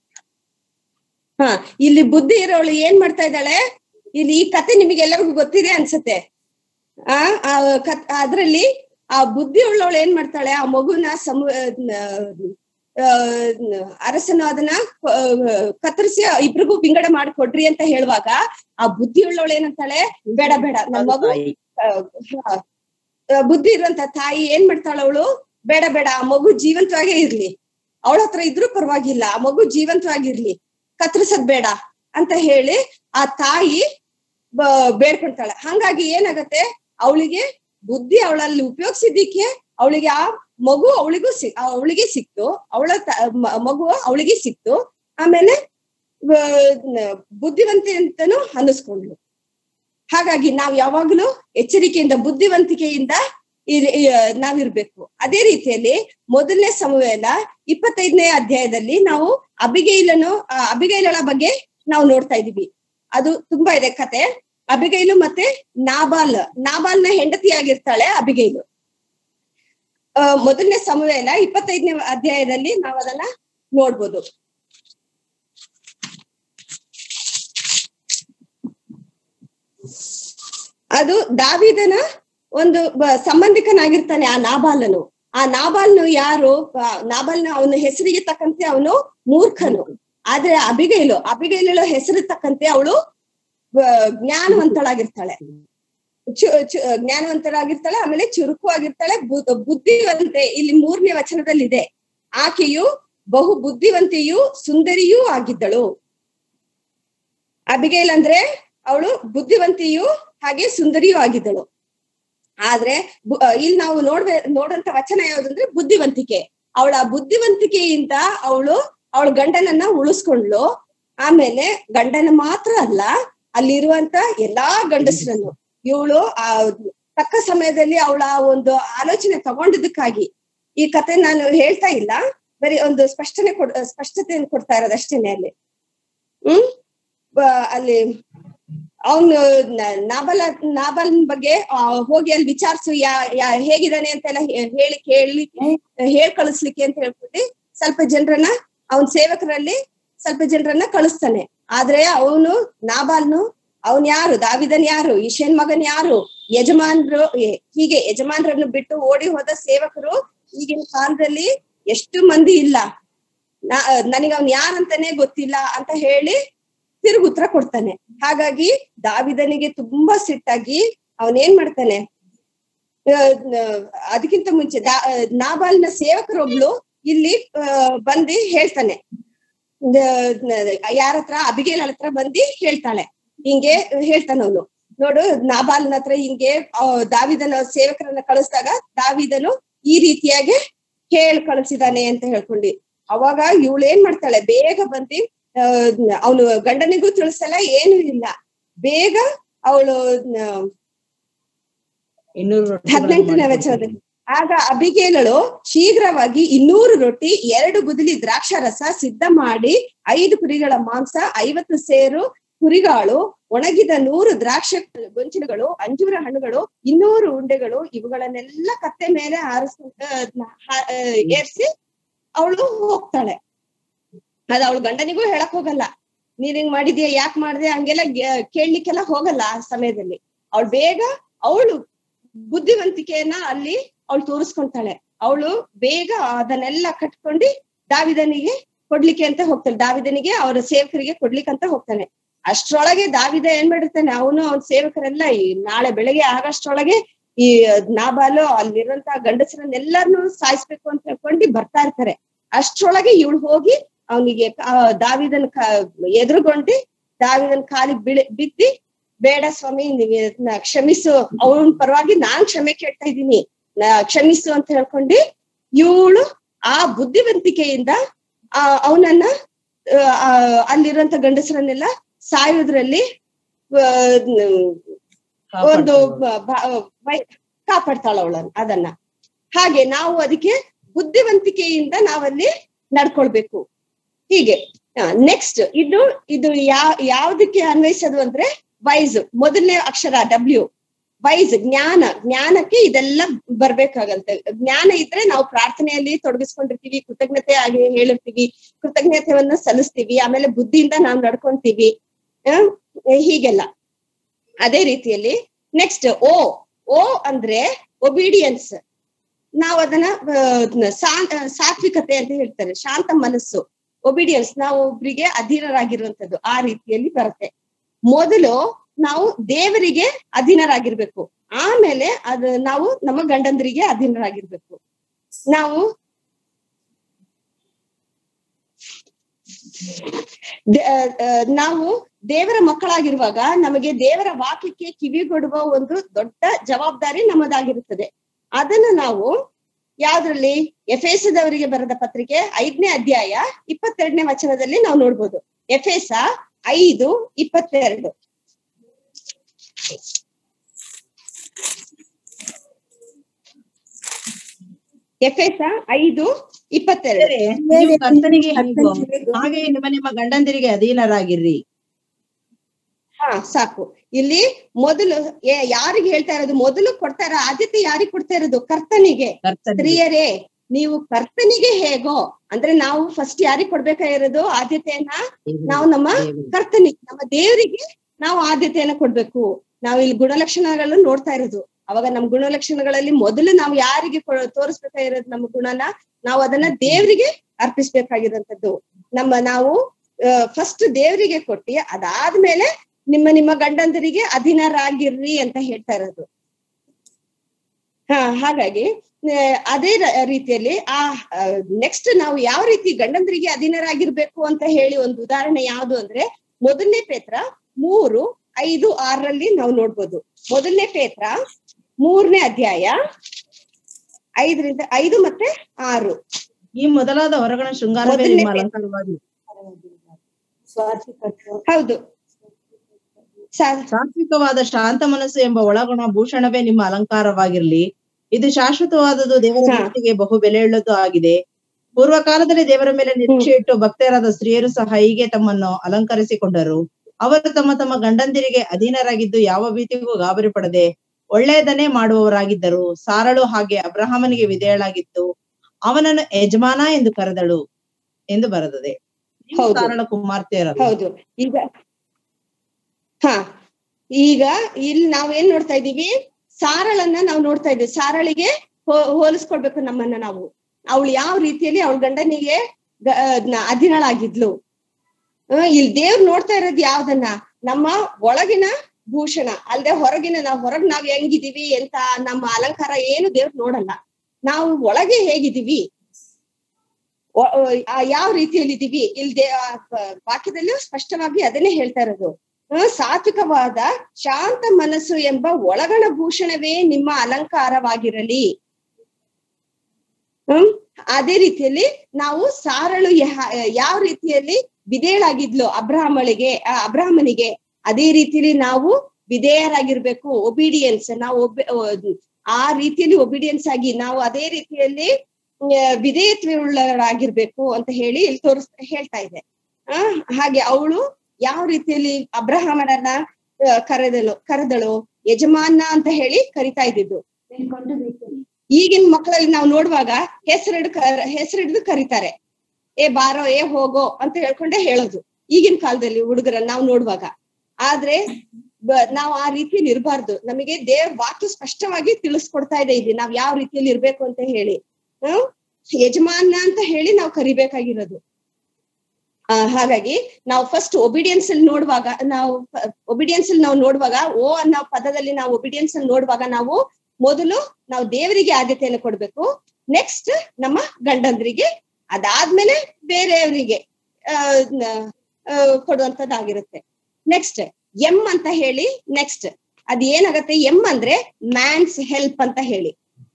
Speaker 5: ಹಾ ಇಲ್ಲಿ ಬುದ್ಧಿ ಇರೋಳು ಏನ್ ಮಾಡ್ತಾ ಇದ್ದಾಳೆ ಇಲ್ಲಿ ಈ ಕತೆ ನಿಮಗೆಲ್ಲರಿಗೂ ಗೊತ್ತಿದೆ ಅನ್ಸತ್ತೆ ಆ ಆ ಕತ್ ಅದ್ರಲ್ಲಿ ಆ ಬುದ್ಧಿ ಉಳ್ಳವಳು ಏನ್ ಮಾಡ್ತಾಳೆ ಆ ಮಗುನ ಸಮು ಆ, ಅರಸನು ಅದನ್ನ ಆ, ಕತ್ತರಿಸಿ ಇಬ್ರಿಗೂ ವಿಂಗಡ ಮಾಡಿ ಕೊಡ್ರಿ ಅಂತ ಹೇಳುವಾಗ ಆ ಬುದ್ಧಿ ಉಳ್ಳವಳು ಏನಂತಾಳೆ ಬೇಡ ಬೇಡ ನನ್ ಮಗು
Speaker 4: ತಾಯಿ
Speaker 5: ಆ, ಆ, ಬುದ್ಧಿ ಇರುವಂತ ತಾಯಿ ಏನ್ ಮಾಡ್ತಾಳ ಅವಳು ಬೇಡ ಬೇಡ ಆ ಮಗು ಜೀವಂತವಾಗೇ ಇರ್ಲಿ ಅವಳ ಹತ್ರ ಇದ್ರೂ ಪರವಾಗಿಲ್ಲ ಆ ಮಗು ಜೀವಂತವಾಗಿರ್ಲಿ ಕತ್ತರಿಸದ್ ಬೇಡ ಅಂತ ಹೇಳಿ ಆ ತಾಯಿ ಬ- ಬೇಡ್ಕೊಳ್ತಾಳೆ ಹಂಗಾಗಿ ಏನಾಗತ್ತೆ ಅವಳಿಗೆ ಬುದ್ಧಿ ಅವಳಲ್ಲಿ ಉಪಯೋಗಿಸಿದ್ದಕ್ಕೆ ಅವಳಿಗೆ ಆ ಮಗು ಅವಳಿಗೂ ಸಿ ಅವಳಿಗೆ ಸಿಕ್ತು ಅವಳ ತ- ಮ- ಮಗು ಅವಳಿಗೆ ಸಿಕ್ತು ಆಮೇಲೆ ವ- ಬುದ್ಧಿವಂತೆ ಅಂತಾನು ಅನ್ನಿಸ್ಕೊಂಡ್ಲು ಹಾಗಾಗಿ ನಾವ್ ಯಾವಾಗ್ಲೂ ಎಚ್ಚರಿಕೆಯಿಂದ ಬುದ್ಧಿವಂತಿಕೆಯಿಂದ ಇರ್- ಇ- ನಾವಿರ್ಬೇಕು ಅದೇ ರೀತಿಯಲ್ಲಿ ಮೊದಲನೇ ಸಮುವೇಲ ಇಪ್ಪತ್ತೈದನೇ ಅಧ್ಯಾಯದಲ್ಲಿ ನಾವು ಅಬಿಗೈಲನು ಆ, ಅಬಿಗೈಲಳ ಬಗ್ಗೆ ನಾವು ನೋಡ್ತಾ ಇದೀವಿ ಅದು ತುಂಬಾ ಇದೆ ಕತೆ ಅಬಿಗೈಲು ಮತ್ತೆ ನಾಬಾಲ್ ನಾಬಾಲ್ನ ಹೆಂಡತಿಯಾಗಿರ್ತಾಳೆ ಅಬಿಗೈಲು ಆ, ಮೊದಲನೇ ಸಮುವೇಲ ಇಪ್ಪತ್ತೈದನೇ ಅಧ್ಯಾಯದಲ್ಲಿ ನಾವು ಅದನ್ನ ನೋಡ್ಬೋದು ಅದು ದಾವಿದನ ಒಂದು ಬ- ಸಂಬಂಧಿಕನಾಗಿರ್ತಾನೆ ಆ ನಾಬಾಲನು ಆ ನಾಬಾಲ್ನು ಯಾರು ಆ ನಾಬಾಲ್ನ ಅವನ ಹೆಸರಿಗೆ ತಕ್ಕಂತೆ ಅವನು ಮೂರ್ಖನು ಆದ್ರೆ ಅಬಿಗೈಲು ಅಬಿಗೈಲು ಹೆಸರು ತಕ್ಕಂತೆ ಅವಳು ಜ್ಞಾನವಂತಳಾಗಿರ್ತಾಳೆ ಚು- ಚು- ಜ್ಞಾನವಂತರಾಗಿರ್ತಾಳೆ ಆಮೇಲೆ ಚುರುಕು ಆಗಿರ್ತಾಳೆ ಬು- ಬುದ್ಧಿವಂತೆ ಇಲ್ಲಿ ಮೂರನೇ ವಚನದಲ್ಲಿ ಇದೆ ಆಕೆಯು ಬಹು ಬುದ್ಧಿವಂತೆಯೂ ಸುಂದರಿಯೂ ಆಗಿದ್ದಳು ಅಬಿಗೈಲ್ ಅಂದ್ರೆ ಅವಳು ಬುದ್ಧಿವಂತೆಯೂ ಹಾಗೆ ಸುಂದರಿಯೂ ಆಗಿದ್ದಳು ಆದ್ರೆ ಬು- ಆ, ಇಲ್ಲಿ ನಾವು ನೋಡ್ಬೇ ನೋಡಂತ ವಚನ ಯಾವ್ದಂದ್ರೆ ಬುದ್ಧಿವಂತಿಕೆ ಅವಳ ಬುದ್ಧಿವಂತಿಕೆಯಿಂದ ಅವಳು ಅವಳ ಗಂಡನನ್ನ ಉಳಿಸ್ಕೊಂಡ್ಲು ಆಮೇಲೆ ಗಂಡನ ಮಾತ್ರ ಅಲ್ಲ ಅಲ್ಲಿರುವಂತ ಎಲ್ಲಾ ಗಂಡಸರನ್ನು ಇವಳು ಆ ತಕ್ಕ ಸಮಯದಲ್ಲಿ ಅವಳ ಒಂದು ಆಲೋಚನೆ ತಗೊಂಡಿದ್ದಕ್ಕಾಗಿ ಈ ಕತೆ ನಾನು ಹೇಳ್ತಾ ಇಲ್ಲ ಬರೀ ಒಂದು ಸ್ಪಷ್ಟನೆ ಕೊಡ್ ಸ್ಪಷ್ಟತೆಯನ್ನು ಕೊಡ್ತಾ ಇರೋದಷ್ಟೇನೆ ಅಲ್ಲಿ ಹ್ಮ್ ಬ- ಅಲ್ಲಿ ಅವನು ನಾಬಲ ನಾಬಲ್ ಬಗ್ಗೆ ಆ, ಹೋಗಿ ಅಲ್ಲಿ ವಿಚಾರಿಸು ಯಾ ಯಾ ಹೇಗಿದ್ದಾನೆ ಅಂತೆಲ್ಲ ಹೇ- ಹೇಳಿ ಕೇಳಿ ಹೇಳ್ ಕಳಿಸ್ಲಿಕ್ಕೆ ಅಂತ ಹೇಳ್ಬಿಟ್ಟು ಸ್ವಲ್ಪ ಜನರನ್ನ ಅವನ್ ಸೇವಕರಲ್ಲಿ ಸ್ವಲ್ಪ ಜನರನ್ನ ಕಳಿಸ್ತಾನೆ ಆದ್ರೆ ಅವನು ನಾಬಾಲ್ನು ಅವನ್ ಯಾರು ದಾವಿದನ್ ಯಾರು ಈಶೇನ್ ಮಗನ್ ಯಾರು ಯಜಮಾನ್ರು ಏ- ಹೀಗೆ ಯಜಮಾನ್ರನ್ನು ಬಿಟ್ಟು ಓಡಿ ಹೋದ ಸೇವಕರು ಈಗಿನ ಕಾಲದಲ್ಲಿ ಎಷ್ಟು ಮಂದಿ ಇಲ್ಲ ನಾ ನನಗೆ ಅವ್ನ್ ಯಾರಂತಾನೆ ಗೊತ್ತಿಲ್ಲ ಅಂತ ಹೇಳಿ ತಿರುಗಿ ಉತ್ತರ ಕೊಡ್ತಾನೆ ಹಾಗಾಗಿ ದಾವಿದನಿಗೆ ತುಂಬಾ ಸಿಟ್ಟಾಗಿ ಅವನ್ ಏನ್ ಮಾಡ್ತಾನೆ ಆ, ನ- ಅದಕ್ಕಿಂತ ಮುಂಚೆ ದಾ ನಾಬಾಲ್ನ ಸೇವಕರೊಬ್ಳು ಇಲ್ಲಿ ಆ, ಬಂದು ಹೇಳ್ತಾನೆ ಯಾರ ಹತ್ರ ಅಬಿಗೇಲ್ ಹತ್ರ ಬಂದು ಹೇಳ್ತಾಳೆ ಹಿಂಗೆ ಹೇಳ್ತಾನ ಅವನು ನೋಡು ನಾಬಾಲ್ನ ಹತ್ರ ಹಿಂಗೆ ಆ, ದಾವಿದನ ಸೇವಕರನ್ನ ಕಳಿಸಿದಾಗ ದಾವಿದನು ಈ ರೀತಿಯಾಗಿ ಹೇಳ್ ಕಳಿಸಿದಾನೆ ಅಂತ ಹೇಳ್ಕೊಂಡಿ ಅವಾಗ ಇವಳು ಏನ್ ಮಾಡ್ತಾಳೆ ಬೇಗ ಬಂದು ಅವನು ಗಂಡನಿಗೂ ತಿಳಿಸಲ್ಲ ಏನು ಇಲ್ಲ ಬೇಗ ಅವಳು
Speaker 4: ಇನ್ನೂರು ರೊಟ್ಟಿಗಳನ್ನು
Speaker 5: ಹದಿನೆಂಟನೇ
Speaker 4: ಮಾಡಿಕೊಡ್ತೀನಿ.
Speaker 5: ವಚನದಲ್ಲಿ ಆಗ ಅಬಿಗೇಲಳು ಶೀಘ್ರವಾಗಿ ಇನ್ನೂರು ರೊಟ್ಟಿ ಎರಡು ಗುದಲಿ ದ್ರಾಕ್ಷಾರಸ ಸಿದ್ಧ ಮಾಡಿ ಐದು ಕುರಿಗಳ ಮಾಂಸ ಐವತ್ತು ಸೇರು ಕುರಿಗಾಳು ಒಣಗಿದ ನೂರು ದ್ರಾಕ್ಷ ಗೊಂಚಲುಗಳು ಅಂಜೂರ ಹಣ್ಣುಗಳು ಇನ್ನೂರು ಉಂಡೆಗಳು ಇವುಗಳನ್ನೆಲ್ಲ ಕತ್ತೆ ಮೇಲೆ ಹಾರಿಸ್ ಏರ್ಸಿ ಅವಳು ಹೋಗ್ತಾಳೆ ಅದ್ ಅವಳು ಗಂಡನಿಗೂ ಹೇಳಕ್ ಹೋಗಲ್ಲ ನೀನ್ ಹಿಂಗ್ ಮಾಡಿದ್ಯಾ ಯಾಕೆ ಮಾಡಿದೆ ಹಂಗೆಲ್ಲ ಗೆ- ಕೇಳ್ಲಿಕ್ಕೆಲ್ಲ ಹೋಗಲ್ಲ ಆ ಸಮಯದಲ್ಲಿ ಅವಳು ಬೇಗ ಅವಳು ಬುದ್ಧಿವಂತಿಕೆಯನ್ನ ಅಲ್ಲಿ ಅವಳು ತೋರಿಸ್ಕೊಂತಾಳೆ ಅವಳು ಬೇಗ ಅದನ್ನೆಲ್ಲ ಕಟ್ಕೊಂಡು ದಾವಿದನಿಗೆ ಕೊಡ್ಲಿಕ್ಕೆ ಅಂತ ಹೋಗ್ತಾಳೆ ದಾವಿದನಿಗೆ ಅವರ ಸೇವಕರಿಗೆ ಕೊಡ್ಲಿಕ್ಕೆ ಅಂತ ಹೋಗ್ತಾನೆ ಅಷ್ಟ್ರೊಳಗೆ ದಾವಿದ ಏನ್ ಮಾಡಿರ್ತಾನೆ ಅವನು ಅವನ ಸೇವಕರೆಲ್ಲ ಈ ನಾಳೆ ಬೆಳಗ್ಗೆ ಆಗಷ್ಟರೊಳಗೆ ಈ ನಾಬಾಲು ಅಲ್ಲಿರುವಂತ ಗಂಡಸರನ್ನೆಲ್ಲರನ್ನು ಸಾಯಿಸ್ಬೇಕು ಅಂತ ಹೇಳ್ಕೊಂಡು ಬರ್ತಾ ಇರ್ತಾರೆ ಅಷ್ಟ್ರೊಳಗೆ ಇವಳು ಹೋಗಿ ಅವನಿಗೆ ದಾವಿದನ್ ಕ ಎದುರುಗೊಂಡು ದಾವಿದನ್ ಕಾಲಿಗೆ ಬಿಳಿ ಬಿದ್ದಿ ಬೇಡ ಸ್ವಾಮಿ ನೀವ್ ಇದನ್ನ ಕ್ಷಮಿಸು ಅವನ ಪರವಾಗಿ ನಾನ್ ಕ್ಷಮೆ ಕೇಳ್ತಾ ಇದ್ದೀನಿ ನಾ- ಕ್ಷಮಿಸು ಅಂತ ಹೇಳ್ಕೊಂಡು ಇವಳು ಆ ಬುದ್ಧಿವಂತಿಕೆಯಿಂದ ಆ ಅವನನ್ನ ಆ ಅಲ್ಲಿರುವಂತ ಗಂಡಸರನ್ನೆಲ್ಲ ಸಾಯೋದ್ರಲ್ಲಿ ಆ, ಒಂದು
Speaker 4: ಕಾಪಾಡ್ತಾಳೆ.
Speaker 5: ಬ- ಬ- ಕಾಪಾಡ್ತಾಳ ಅವಳನ್ನ ಅದನ್ನ ಹಾಗೆ ನಾವು ಅದಕ್ಕೆ ಬುದ್ಧಿವಂತಿಕೆಯಿಂದ ನಾವಲ್ಲಿ ನಡ್ಕೊಳ್ಬೇಕು ಹೀಗೆ ನೆಕ್ಸ್ಟ್ ಇದು ಇದು ಯಾ ಯಾವ್ದಕ್ಕೆ ಅನ್ವಯಿಸೋದು ಅಂದ್ರೆ ವೈಸ್ ಮೊದಲನೇ ಅಕ್ಷರ ಡಬ್ಲ್ಯೂ ವೈಸ್ ಜ್ಞಾನ ಜ್ಞಾನಕ್ಕೆ ಇದೆಲ್ಲ ಬರ್ಬೇಕಾಗಂತೆ ಜ್ಞಾನ ಇದ್ರೆ ನಾವು ಪ್ರಾರ್ಥನೆಯಲ್ಲಿ ತೊಡಗಿಸ್ಕೊಂಡಿರ್ತೀವಿ ಕೃತಜ್ಞತೆ ಆಗಿ ಹೇಳಿರ್ತೀವಿ ಕೃತಜ್ಞತೆಯನ್ನ ಸಲ್ಲಿಸ್ತೀವಿ ಆಮೇಲೆ ಬುದ್ಧಿಯಿಂದ ನಾವು ನಡ್ಕೊಂತೀವಿ ಆ, ಹೀಗೆಲ್ಲ ಅದೇ ರೀತಿಯಲ್ಲಿ ನೆಕ್ಸ್ಟ್ ಓ ಓ ಅಂದ್ರೆ ಒಬಿಡಿಯನ್ಸ್ ನಾವು ಅದನ್ನ ಆ, ಸಾ- ಸಾತ್ವಿಕತೆ ಅಂತ ಹೇಳ್ತಾರೆ ಶಾಂತ ಮನಸ್ಸು ಒಬಿಡಿಯನ್ಸ್ ನಾವು ಒಬ್ರಿಗೆ ಅಧೀನರಾಗಿರುವಂತದ್ದು ಆ ರೀತಿಯಲ್ಲಿ ಬರುತ್ತೆ ಮೊದಲು ನಾವು ದೇವರಿಗೆ ಅಧೀನರಾಗಿರ್ಬೇಕು ಆಮೇಲೆ ಅದು ನಾವು ನಮ್ಮ ಗಂಡಂದರಿಗೆ ಅಧೀನರಾಗಿರ್ಬೇಕು ನಾವು ದ- ಆ, ಆ, ನಾವು ದೇವರ ಮಕ್ಕಳಾಗಿರುವಾಗ ನಮಗೆ ದೇವರ ವಾಕ್ಯಕ್ಕೆ ಕಿವಿಗೊಡುವ ಒಂದು ದೊಡ್ಡ ಜವಾಬ್ದಾರಿ ನಮ್ಮದಾಗಿರುತ್ತದೆ ಅದನ್ನ ನಾವು ಯಾವ್ದ್ರಲ್ಲಿ ಎಫೇಸದವರಿಗೆ ಬರೆದ ಪತ್ರಿಕೆ ಐದನೇ ಅಧ್ಯಾಯ ಇಪ್ಪತ್ತೆರಡನೇ ವಚನದಲ್ಲಿ ನಾವು ನೋಡ್ಬೋದು ಎಫೇಸ ಐದು ಇಪ್ಪತ್ತೆರಡು ಎಫೇಸ ಐದು ಇಪ್ಪತ್ತೆರಡು
Speaker 4: ನೀವು ಕರ್ತನಿಗೆ ಹೇಗೋ ಹಾಗೆ ನಿಮ್ಮ ನಿಮ್ಮ ಗಂಡಂದಿರಿಗೆ ಅಧೀನರಾಗಿರ್ರಿ
Speaker 5: ಹಾ ಸಾಕು ಇಲ್ಲಿ ಮೊದಲು ಏ- ಯಾರಿಗೆ ಹೇಳ್ತಾ ಇರೋದು ಮೊದಲು ಕೊಡ್ತಾ ಇರೋ ಆದ್ಯತೆ ಯಾರಿಗೆ ಕೊಡ್ತಾ ಇರೋದು ಕರ್ತನಿಗೆ
Speaker 4: ಕರ್ತನಿಗೆ
Speaker 5: ಸ್ತ್ರೀಯರೇ ನೀವು ಕರ್ತನಿಗೆ ಹೇಗೋ ಅಂದ್ರೆ ನಾವು ಫಸ್ಟ್ ಯಾರಿಗ್ ಕೊಡ್ಬೇಕಾಗಿರೋದು ಆದ್ಯತೆಯನ್ನ ನಾವು ನಮ್ಮ
Speaker 4: ದೇವರಿಗೆ.
Speaker 5: ಕರ್ತನಿಗೆ ನಮ್ಮ ದೇವರಿಗೆ ನಾವು ಆದ್ಯತೆಯನ್ನ ಕೊಡ್ಬೇಕು ನಾವು ಇಲ್ಲಿ ಗುಣಲಕ್ಷಣಗಳನ್ನ ನೋಡ್ತಾ ಇರೋದು ಅವಾಗ ನಮ್ ಗುಣಲಕ್ಷಣಗಳಲ್ಲಿ ಮೊದಲು ನಾವು ಯಾರಿಗೆ ಕೊ- ತೋರಿಸ್ಬೇಕಾಗಿರೋದು ನಮ್ಮ ಗುಣನ ನಾವು ಅದನ್ನ ದೇವರಿಗೆ ಅರ್ಪಿಸ್ಬೇಕಾಗಿರೋಂಥದ್ದು ನಮ್ಮ ನಾವು ಫಸ್ಟ್ ದೇವರಿಗೆ ಕೊಟ್ಟಿ ಅದಾದ್ಮೇಲೆ ನಿಮ್ಮ ನಿಮ್ಮ ಗಂಡಂದರಿಗೆ ಅಧೀನರಾಗಿರ್ರಿ ಅಂತ ಹೇಳ್ತಾ ಇರೋದು ಹಾ ಹಾಗಾಗಿ ಆ, ಅದೇ ರ- ರೀತಿಯಲ್ಲಿ ಆ ನೆಕ್ಸ್ಟ್ ನಾವು ಯಾವ ರೀತಿ ಗಂಡಂದರಿಗೆ ಅಧೀನರಾಗಿರ್ಬೇಕು ಅಂತ ಹೇಳಿ ಒಂದು ಉದಾಹರಣೆ ಯಾವುದು ಅಂದ್ರೆ ಮೊದಲನೇ ಪೇತ್ರ ಮೂರು ಐದು ಆರರಲ್ಲಿ ನಾವು ನೋಡ್ಬೋದು ಮೊದಲನೇ ಪೇತ್ರ ಮೂರನೇ ಅಧ್ಯಾಯ ಐದರಿಂದ ಐದು ಮತ್ತೆ ಆರು
Speaker 4: ಈ ಮೊದಲಾದ ಹೊರಗಣ ಶೃಂಗಾರವೇ
Speaker 5: ಮೊದಲನೇ
Speaker 4: ನಿಮ್ಮ
Speaker 5: ಪೇ-
Speaker 4: ಅಲಂಕಾರವಾಗಿ
Speaker 3: ಸ್ವಾರ್ಥಿಕತ್ವ
Speaker 5: ಹೌದು ಸಾ-
Speaker 4: ಸಾತ್ವಿಕವಾದ ಶಾಂತ ಮನಸ್ಸು ಎಂಬ ಒಳಗುಣ ಭೂಷಣವೇ ನಿಮ್ಮ ಅಲಂಕಾರವಾಗಿರ್ಲಿ ಇದು ಶಾಶ್ವತವಾದದ್ದು ದೇವರ
Speaker 5: ಹಾ.
Speaker 4: ದೃಷ್ಟಿಗೆ ಬಹು ಬೆಲೆಯುಳ್ಳದ್ದು ಆಗಿದೆ ಪೂರ್ವ ಕಾಲದಲ್ಲಿ ದೇವರ ಮೇಲೆ ನಿರೀಕ್ಷೆ ಇಟ್ಟು ಭಕ್ತರಾದ ಸ್ತ್ರೀಯರು ಸಹ ಹೀಗೆ ತಮ್ಮನ್ನು ಅಲಂಕರಿಸಿಕೊಂಡರು ಅವರು ತಮ್ಮ ತಮ್ಮ ಗಂಡಂದಿರಿಗೆ ಅಧೀನರಾಗಿದ್ದು ಯಾವ ಭೀತಿಗೂ ಗಾಬರಿ ಪಡದೆ ಒಳ್ಳೆಯದನ್ನೇ ಮಾಡುವವರಾಗಿದ್ದರು ಸಾರಳು ಹಾಗೆ ಅಬ್ರಹಾಮನಿಗೆ ವಿಧೇಯಳಾಗಿತ್ತು ಅವನನ್ನು ಯಜಮಾನ ಎಂದು ಕರೆದಳು ಎಂದು ಬರೆದದೆ ನೀವು
Speaker 5: ಹೌದು.
Speaker 4: ಸಾರಳ ಕುಮಾರ್ತೆಯರಲ್ಲ
Speaker 5: ಹೌದು ಈಗ ಹಾ ಈಗ ಇಲ್ಲಿ ನಾವ್ ಏನ್ ನೋಡ್ತಾ ಇದೀವಿ ಸಾರಳನ್ನ ನಾವು ನೋಡ್ತಾ ಇದ್ದೀವಿ ಸಾರಳಿಗೆ ಹೋ- ಹೋಲಿಸ್ಕೊಳ್ಬೇಕು ನಮ್ಮನ್ನ ನಾವು ಅವಳು ಯಾವ ರೀತಿಯಲ್ಲಿ ಅವಳ ಗಂಡನಿಗೆ ಗ- ನ- ಅಧೀನಳಾಗಿದ್ಲು ಆ, ಇಲ್ಲಿ ದೇವ್ರು ನೋಡ್ತಾ ಇರೋದು ಯಾವ್ದನ್ನ ನಮ್ಮ ಒಳಗಿನ ಭೂಷಣ ಅಲ್ದೆ ಹೊರಗಿನ ನಾವ್ ಹೊರಗ್ ನಾವ್ ಹೆಂಗಿದೀವಿ ಅಂತ ನಮ್ಮ ಅಲಂಕಾರ ಏನು ದೇವ್ರು ನೋಡಲ್ಲ ನಾವು ಒಳಗೆ ಹೇಗಿದೀವಿ ಒ- ಆ ಯಾವ ರೀತಿಯಲ್ಲಿ ಇದೀವಿ ಇಲ್ಲಿ ದೇ- ಆ ಪ- ವಾಕ್ಯದಲ್ಲೂ ಸ್ಪಷ್ಟವಾಗಿ ಅದನ್ನೇ ಹೇಳ್ತಾ ಇರೋದು ಆ, ಸಾತ್ವಿಕವಾದ ಶಾಂತ ಮನಸ್ಸು ಎಂಬ ಒಳಗಣ ಭೂಷಣವೇ ನಿಮ್ಮ ಅಲಂಕಾರವಾಗಿರಲಿ ಹ್ಮ್ ಅದೇ ರೀತಿಯಲ್ಲಿ ನಾವು ಸಾರಳು ಯಹ- ಯಾವ ರೀತಿಯಲ್ಲಿ ವಿಧೇಯಳಾಗಿದ್ಲು ಅಬ್ರಾಹ್ಮಳಿಗೆ ಆ, ಅಬ್ರಾಹ್ಮನಿಗೆ ಅದೇ ರೀತಿಯಲ್ಲಿ ನಾವು ವಿಧೇಯರಾಗಿರ್ಬೇಕು ಒಬಿಡಿಯನ್ಸ್ ನಾವು ಒಬ್ ಆ ರೀತಿಯಲ್ಲಿ ಒಬಿಡಿಯನ್ಸ್ ಆಗಿ ನಾವು ಅದೇ ರೀತಿಯಲ್ಲಿ ಆ, ವಿಧೇಯತ್ವವುಳ್ಳವರಾಗಿರ್ಬೇಕು ಅಂತ ಹೇಳಿ ಇಲ್ಲಿ ತೋರಿಸ್ ಹೇಳ್ತಾ ಇದೆ ಆ ಹಾಗೆ ಅವಳು ಯಾವ ರೀತಿಯಲ್ಲಿ ಅಬ್ರಹಾಮನನ್ನ ಆ, ಕರೆದಳು ಕರೆದಳು ಯಜಮಾನ ಅಂತ ಹೇಳಿ ಕರಿತಾ ಇದ್ದಿದ್ದು ಈಗಿನ ಮಕ್ಕಳಲ್ಲಿ ನಾವು ನೋಡುವಾಗ ಹೆಸರಿಡ್ ಹೆಸರಿಡಿದು ಕರೀತಾರೆ ಏ ಬಾರೋ ಏ ಹೋಗೋ ಅಂತ ಹೇಳ್ಕೊಂಡೆ ಹೇಳೋದು ಈಗಿನ ಕಾಲದಲ್ಲಿ ಹುಡುಗರನ್ನ ನಾವು ನೋಡುವಾಗ ಆದ್ರೆ ಬ- ನಾವು ಆ ರೀತಿಯಲ್ಲಿ ಇರಬಾರ್ದು ನಮಗೆ ದೇವ್ರ ವಾಕ್ಯ ಸ್ಪಷ್ಟವಾಗಿ ತಿಳಿಸ್ಕೊಡ್ತಾ ಇದೆ ಇಲ್ಲಿ ನಾವ್ ಯಾವ ರೀತಿಯಲ್ಲಿ ಇರ್ಬೇಕು ಅಂತ ಹೇಳಿ ಹ್ಮ್ ಯಜಮಾನ ಅಂತ ಹೇಳಿ ನಾವು ಕರಿಬೇಕಾಗಿರೋದು ಆ ಹಾಗಾಗಿ ನಾವು ಫಸ್ಟ್ ಒಬಿಡಿಯನ್ಸ್ ಅಲ್ಲಿ ನೋಡುವಾಗ ನಾವು ಒಬಿಡಿಯನ್ಸ್ ಅಲ್ಲಿ ನಾವು ನೋಡುವಾಗ ಓ ಅನ್ನೋ ಪದದಲ್ಲಿ ನಾವು ಒಬಿಡಿಯನ್ಸ್ ಅಲ್ಲಿ ನೋಡುವಾಗ ನಾವು ಮೊದಲು ನಾವು ದೇವರಿಗೆ ಆದ್ಯತೆಯನ್ನು ಕೊಡ್ಬೇಕು ನೆಕ್ಸ್ಟ್ ನಮ್ಮ ಗಂಡಂದ್ರಿಗೆ ಅದಾದ್ಮೇಲೆ ಬೇರೆಯವರಿಗೆ ಆ ನ- ಆ, ಕೊಡುವಂತದ್ದಾಗಿರುತ್ತೆ ನೆಕ್ಸ್ಟ್ ಎಂ ಅಂತ ಹೇಳಿ ನೆಕ್ಸ್ಟ್ ಅದ್ ಏನಾಗತ್ತೆ ಎಂ ಅಂದ್ರೆ ಮ್ಯಾನ್ಸ್ ಹೆಲ್ಪ್ ಅಂತ ಹೇಳಿ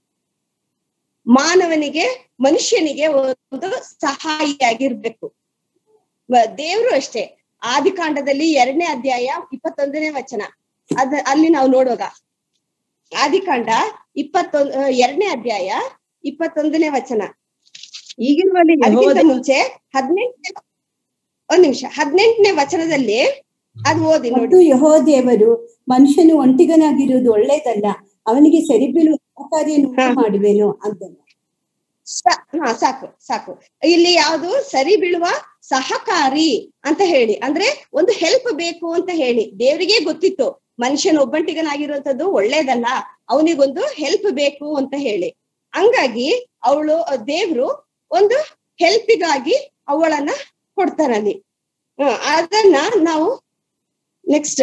Speaker 5: ಮಾನವನಿಗೆ ಮನುಷ್ಯನಿಗೆ ಒಂದು ಸಹಾಯಿಯಾಗಿರ್ಬೇಕು ವ- ದೇವ್ರು ಅಷ್ಟೇ ಆದಿಕಾಂಡದಲ್ಲಿ ಎರಡನೇ ಅಧ್ಯಾಯ ಇಪ್ಪತ್ತೊಂದನೇ ವಚನ ಅದ ಅಲ್ಲಿ ನಾವು ನೋಡುವಾಗ ಆದಿಕಾಂಡ ಇಪ್ಪತ್ತೊಂದ್ ಆ, ಎರಡನೇ ಅಧ್ಯಾಯ ಇಪ್ಪತ್ತೊಂದನೇ ವಚನ
Speaker 4: ಈಗಿರುವಲ್ಲಿ ಯೆಹೋವ
Speaker 5: ಅದಕ್ಕಿಂತ ಮುಂಚೆ ಹದಿನೆಂಟನೇ ಒಂದ್ ನಿಮಿಷ ಹದಿನೆಂಟನೇ ವಚನದಲ್ಲಿ ಅದು ಓದಿ ನೋಡಿ
Speaker 3: ಮತ್ತು ಯಹೋ ದೇವರು ಮನುಷ್ಯನು ಒಂಟಿಗನಾಗಿರುವುದು ಒಳ್ಳೇದಲ್ಲ ಅವನಿಗೆ ಸರಿಬೀಳುವ ಸಹಕಾರಿಯನ್ನು ಉಂಟು
Speaker 5: ಹಾ.
Speaker 3: ಮಾಡುವೆನು ಅಂತ
Speaker 5: ಸಾ- ಹಾ ಸಾಕು ಸಾಕು ಇಲ್ಲಿ ಯಾವುದು ಸರಿ ಬೀಳುವ ಸಹಕಾರಿ ಅಂತ ಹೇಳಿ ಅಂದ್ರೆ ಒಂದು ಹೆಲ್ಪ್ ಬೇಕು ಅಂತ ಹೇಳಿ ದೇವರಿಗೆ ಗೊತ್ತಿತ್ತು ಮನುಷ್ಯನ ಒಬ್ಬಂಟಿಗನಾಗಿರುವಂತದ್ದು ಒಳ್ಳೇದಲ್ಲ ಅವನಿಗೊಂದು ಹೆಲ್ಪ್ ಬೇಕು ಅಂತ ಹೇಳಿ ಹಂಗಾಗಿ ಅವಳು ದೇವ್ರು ಒಂದು ಹೆಲ್ಪಿಗಾಗಿ ಅವಳನ್ನ ಕೊಡ್ತಾರಲ್ಲಿ ಹ್ಮ್, ಅದನ್ನ ನಾವು ನೆಕ್ಸ್ಟ್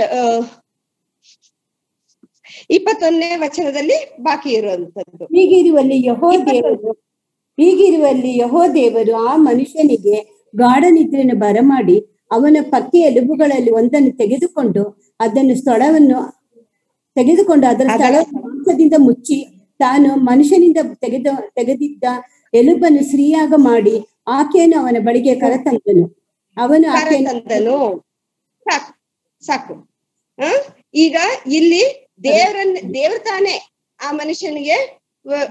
Speaker 5: ಇಪ್ಪತ್ತೊಂದನೇ ವಚನದಲ್ಲಿ ಬಾಕಿ ಇರುವಂತದ್ದು
Speaker 3: ಹೀಗಿರುವಲ್ಲಿ ಯಹೋ ದೇವರು ಹೀಗಿರುವಲ್ಲಿ ಯಹೋ ದೇವರು ಆ ಮನುಷ್ಯನಿಗೆ ಗಾಢ ನಿದ್ರೆಯನ್ನು ಬರಮಾಡಿ ಅವನ ಪಕ್ಕಿ ಎಲುಬುಗಳಲ್ಲಿ ಒಂದನ್ನು ತೆಗೆದುಕೊಂಡು ಅದನ್ನು ಸ್ಥಳವನ್ನು ತೆಗೆದುಕೊಂಡು ಅದರ
Speaker 5: ಅದರ
Speaker 3: ಸ್ಥಳ ಮಾಂಸದಿಂದ ಮುಚ್ಚಿ ತಾನು ಮನುಷ್ಯನಿಂದ ತೆಗೆದ ತೆಗೆದಿದ್ದ ಎಲುಬನ್ನು ಸ್ತ್ರೀಯಾಗ ಮಾಡಿ ಆಕೆಯನ್ನು ಅವನ ಬಳಿಗೆ ಕರೆತಂದನು ಅವನು ಆಕೆಯನ್ನು
Speaker 5: ಕರತಂದನು ಸಾಕು ಸಾಕು ಹ ಈಗ ಇಲ್ಲಿ ದೇವರನ್ನ ದೇವ್ರ ತಾನೇ ಆ ಮನುಷ್ಯನಿಗೆ ವ-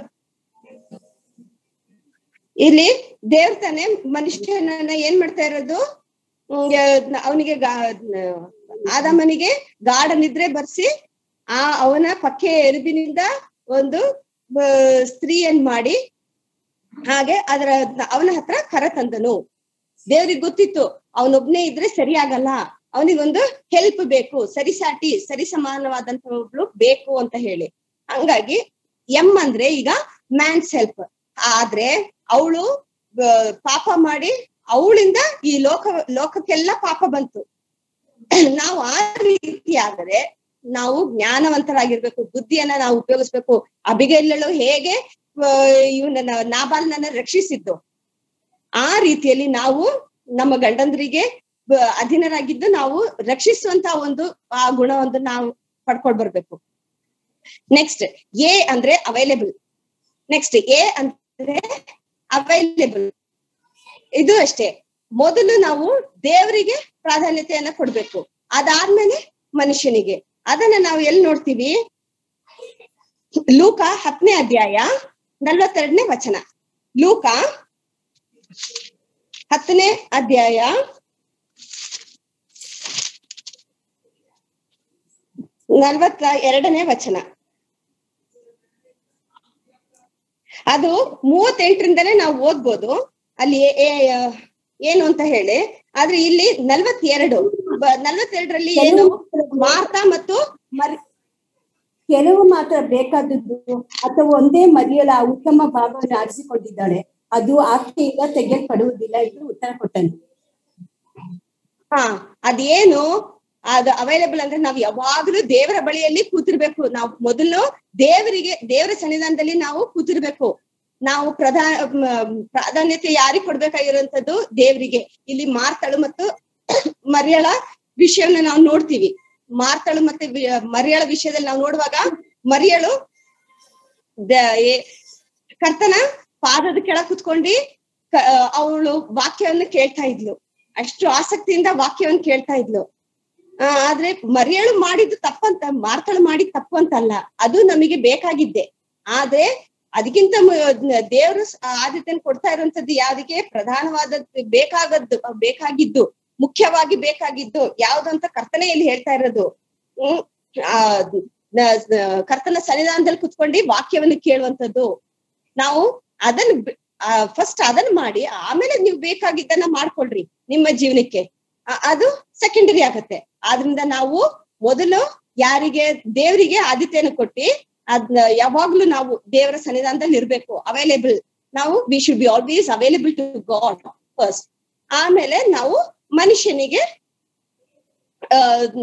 Speaker 5: ಇಲ್ಲಿ ದೇವ್ರ ತಾನೇ ಮನುಷ್ಯನನ್ನ ಏನ್ ಮಾಡ್ತಾ ಇರೋದು ಅವನಿಗೆ ಆದಮನಿಗೆ ಗಾಢ ನಿದ್ರೆ ಬರ್ಸಿ ಆ ಅವನ ಪಕ್ಕೆ ಎರುಬಿನಿಂದ ಒಂದು ಆ, ಸ್ತ್ರೀಯನ್ ಮಾಡಿ ಹಾಗೆ ಅದರ ಅವನ ಹತ್ರ ಕರ ತಂದನು ದೇವ್ರಿಗೆ ಗೊತ್ತಿತ್ತು ಅವನೊಬ್ನೇ ಇದ್ರೆ ಸರಿ ಆಗಲ್ಲ ಅವನಿಗೊಂದು ಹೆಲ್ಪ್ ಬೇಕು ಸರಿಸಾಟಿ ಸರಿ ಸಮಾನವಾದಂತ ಒಬ್ಳು ಬೇಕು ಅಂತ ಹೇಳಿ ಹಂಗಾಗಿ ಎಂ ಅಂದ್ರೆ ಈಗ ಮ್ಯಾನ್ಸ್ ಹೆಲ್ಪ್ ಆದ್ರೆ ಅವಳು ಪಾಪ ಮಾಡಿ ಅವಳಿಂದ ಈ ಲೋಕ ಲೋಕಕ್ಕೆಲ್ಲ ಪಾಪ ಬಂತು ನಾವು ಆ ರೀತಿ ಆದರೆ ನಾವು ಜ್ಞಾನವಂತರಾಗಿರ್ಬೇಕು ಬುದ್ಧಿಯನ್ನ ನಾವು ಉಪಯೋಗಿಸ್ಬೇಕು ಅಬಿಗೆಲ್ಲಳು ಹೇಗೆ ಇವನ ನಾಬಾಲ್ನನ್ನ ರಕ್ಷಿಸಿದ್ದು ಆ ರೀತಿಯಲ್ಲಿ ನಾವು ನಮ್ಮ ಗಂಡಂದ್ರಿಗೆ ಬ- ಅಧೀನರಾಗಿದ್ದು ನಾವು ರಕ್ಷಿಸುವಂತ ಒಂದು ಆ ಗುಣವನ್ನು ನಾವು ಪಡ್ಕೊಂಡ್ ಬರ್ಬೇಕು ನೆಕ್ಸ್ಟ್ ಎ ಅಂದ್ರೆ ಅವೈಲೇಬಲ್ ನೆಕ್ಸ್ಟ್ ಎ ಅಂದ್ರೆ ಅವೈಲೇಬಲ್ ಇದು ಅಷ್ಟೇ ಮೊದಲು ನಾವು ದೇವರಿಗೆ ಪ್ರಾಧಾನ್ಯತೆಯನ್ನ ಕೊಡ್ಬೇಕು ಅದಾದ್ಮೇಲೆ ಮನುಷ್ಯನಿಗೆ ಅದನ್ನ ನಾವು ಎಲ್ಲಿ ನೋಡ್ತೀವಿ ಲೂಕ ಹತ್ತನೇ ಅಧ್ಯಾಯ ನಲ್ವತ್ತೆರಡನೇ ವಚನ ಲೂಕ ಹತ್ತನೇ ಅಧ್ಯಾಯ ನಲ್ವತ್ತ ಎರಡನೇ ವಚನ ಅದು ಮೂವತ್ತೆಂಟರಿಂದನೇ ನಾವು ಓದ್ಬೋದು ಅಲ್ಲಿ ಏ- ಏ- ಏನು ಅಂತ ಹೇಳಿ ಆದ್ರೆ ಇಲ್ಲಿ ನಲ್ವತ್ತೆರಡು ಬ- ನಲ್ವತ್ತೆರಡರಲ್ಲಿ ಏನು ಮಾರ್ತಾ ಮತ್ತು ಮರಿ
Speaker 3: ಕೆಲವು ಮಾತ್ರ ಬೇಕಾದದ್ದು ಅಥವಾ ಒಂದೇ ಮರಿಯಳ ಆ ಉತ್ತಮ ಭಾಗವನ್ನು ಆರಿಸಿಕೊಂಡಿದ್ದಾಳೆ ಅದು ಆಕೆಯಿಂದ ತೆಗೆಯಲ್ಪಡುವುದಿಲ್ಲ ಎಂದು ಉತ್ತರ ಕೊಟ್ಟನು
Speaker 5: ಹಾ ಅದೇನು ಅದು ಅವೈಲೇಬಲ್ ಅಂದ್ರೆ ನಾವ್ ಯಾವಾಗ್ಲೂ ದೇವರ ಬಳಿಯಲ್ಲಿ ಕೂತಿರ್ಬೇಕು ನಾವು ಮೊದಲು ದೇವರಿಗೆ ದೇವರ ಸನ್ನಿಧಾನದಲ್ಲಿ ನಾವು ಕೂತಿರ್ಬೇಕು ನಾವು ಪ್ರಧಾನ ಮ್, ಪ್ರಾಧಾನ್ಯತೆ ಯಾರಿಗ್ ಕೊಡ್ಬೇಕಾಗಿರುವಂತದ್ದು ದೇವರಿಗೆ ಇಲ್ಲಿ ಮಾರ್ತಳು ಮತ್ತು ಮರಿಯಳ ವಿಷಯವನ್ನ ನಾವು ನೋಡ್ತೀವಿ ಮಾರ್ತಳು ಮತ್ತೆ ವಿ- ಮರಿಯಳ ವಿಷಯದಲ್ಲಿ ನಾವು ನೋಡುವಾಗ ಮರಿಯಳು ದ- ಏ- ಕರ್ತನ ಪಾದದ ಕೆಳಗ್ ಕುತ್ಕೊಂಡು ಅವಳು ವಾಕ್ಯವನ್ನು ಕೇಳ್ತಾ ಇದ್ಲು ಅಷ್ಟು ಆಸಕ್ತಿಯಿಂದ ವಾಕ್ಯವನ್ನು ಕೇಳ್ತಾ ಇದ್ಲು ಆ, ಆದ್ರೆ ಮರಿಯಳು ಮಾಡಿದ್ದು ತಪ್ಪಂತ ಮಾರ್ತಳು ಮಾಡಿದ್ ತಪ್ಪು ಅಂತಲ್ಲ ಅದು ನಮಗೆ ಬೇಕಾಗಿದ್ದೆ ಆದ್ರೆ ಅದಕ್ಕಿಂತ ದೇವರು ಆದ್ಯತೆಯನ್ನು ಕೊಡ್ತಾ ಇರುವಂತದ್ದು ಯಾವ್ದಕ್ಕೆ ಪ್ರಧಾನವಾದದ್ದು ಬೇಕಾಗದ್ದು ಬೇಕಾಗಿದ್ದು ಮುಖ್ಯವಾಗಿ ಬೇಕಾಗಿದ್ದು ಯಾವ್ದು ಅಂತ ಕರ್ತನೆ ಇಲ್ಲಿ ಹೇಳ್ತಾ ಇರೋದು ಹ್ಮ್ ಆ ನ- ನ- ಕರ್ತನ ಸನ್ನಿಧಾನದಲ್ಲಿ ಕುತ್ಕೊಂಡು ವಾಕ್ಯವನ್ನು ಕೇಳುವಂತದ್ದು ನಾವು ಅದನ್ನ ಫಸ್ಟ್ ಅದನ್ನ ಮಾಡಿ ಆಮೇಲೆ ನೀವು ಬೇಕಾಗಿದ್ದನ್ನ ಮಾಡ್ಕೊಳ್ರಿ ನಿಮ್ಮ ಜೀವನಕ್ಕೆ ಆ- ಅದು ಸೆಕೆಂಡರಿ ಆಗತ್ತೆ ಆದ್ರಿಂದ ನಾವು ಮೊದಲು ಯಾರಿಗೆ ದೇವರಿಗೆ ಆದ್ಯತೆಯನ್ನು ಕೊಟ್ಟಿ ಅದ್ನ ಯಾವಾಗ್ಲೂ ನಾವು ದೇವರ ಸನ್ನಿಧಾನದಲ್ಲಿ ಇರ್ಬೇಕು ಅವೈಲೇಬಲ್ ನಾವು we should be always available to God first ಆಮೇಲೆ ನಾವು ಮನುಷ್ಯನಿಗೆ ಆ,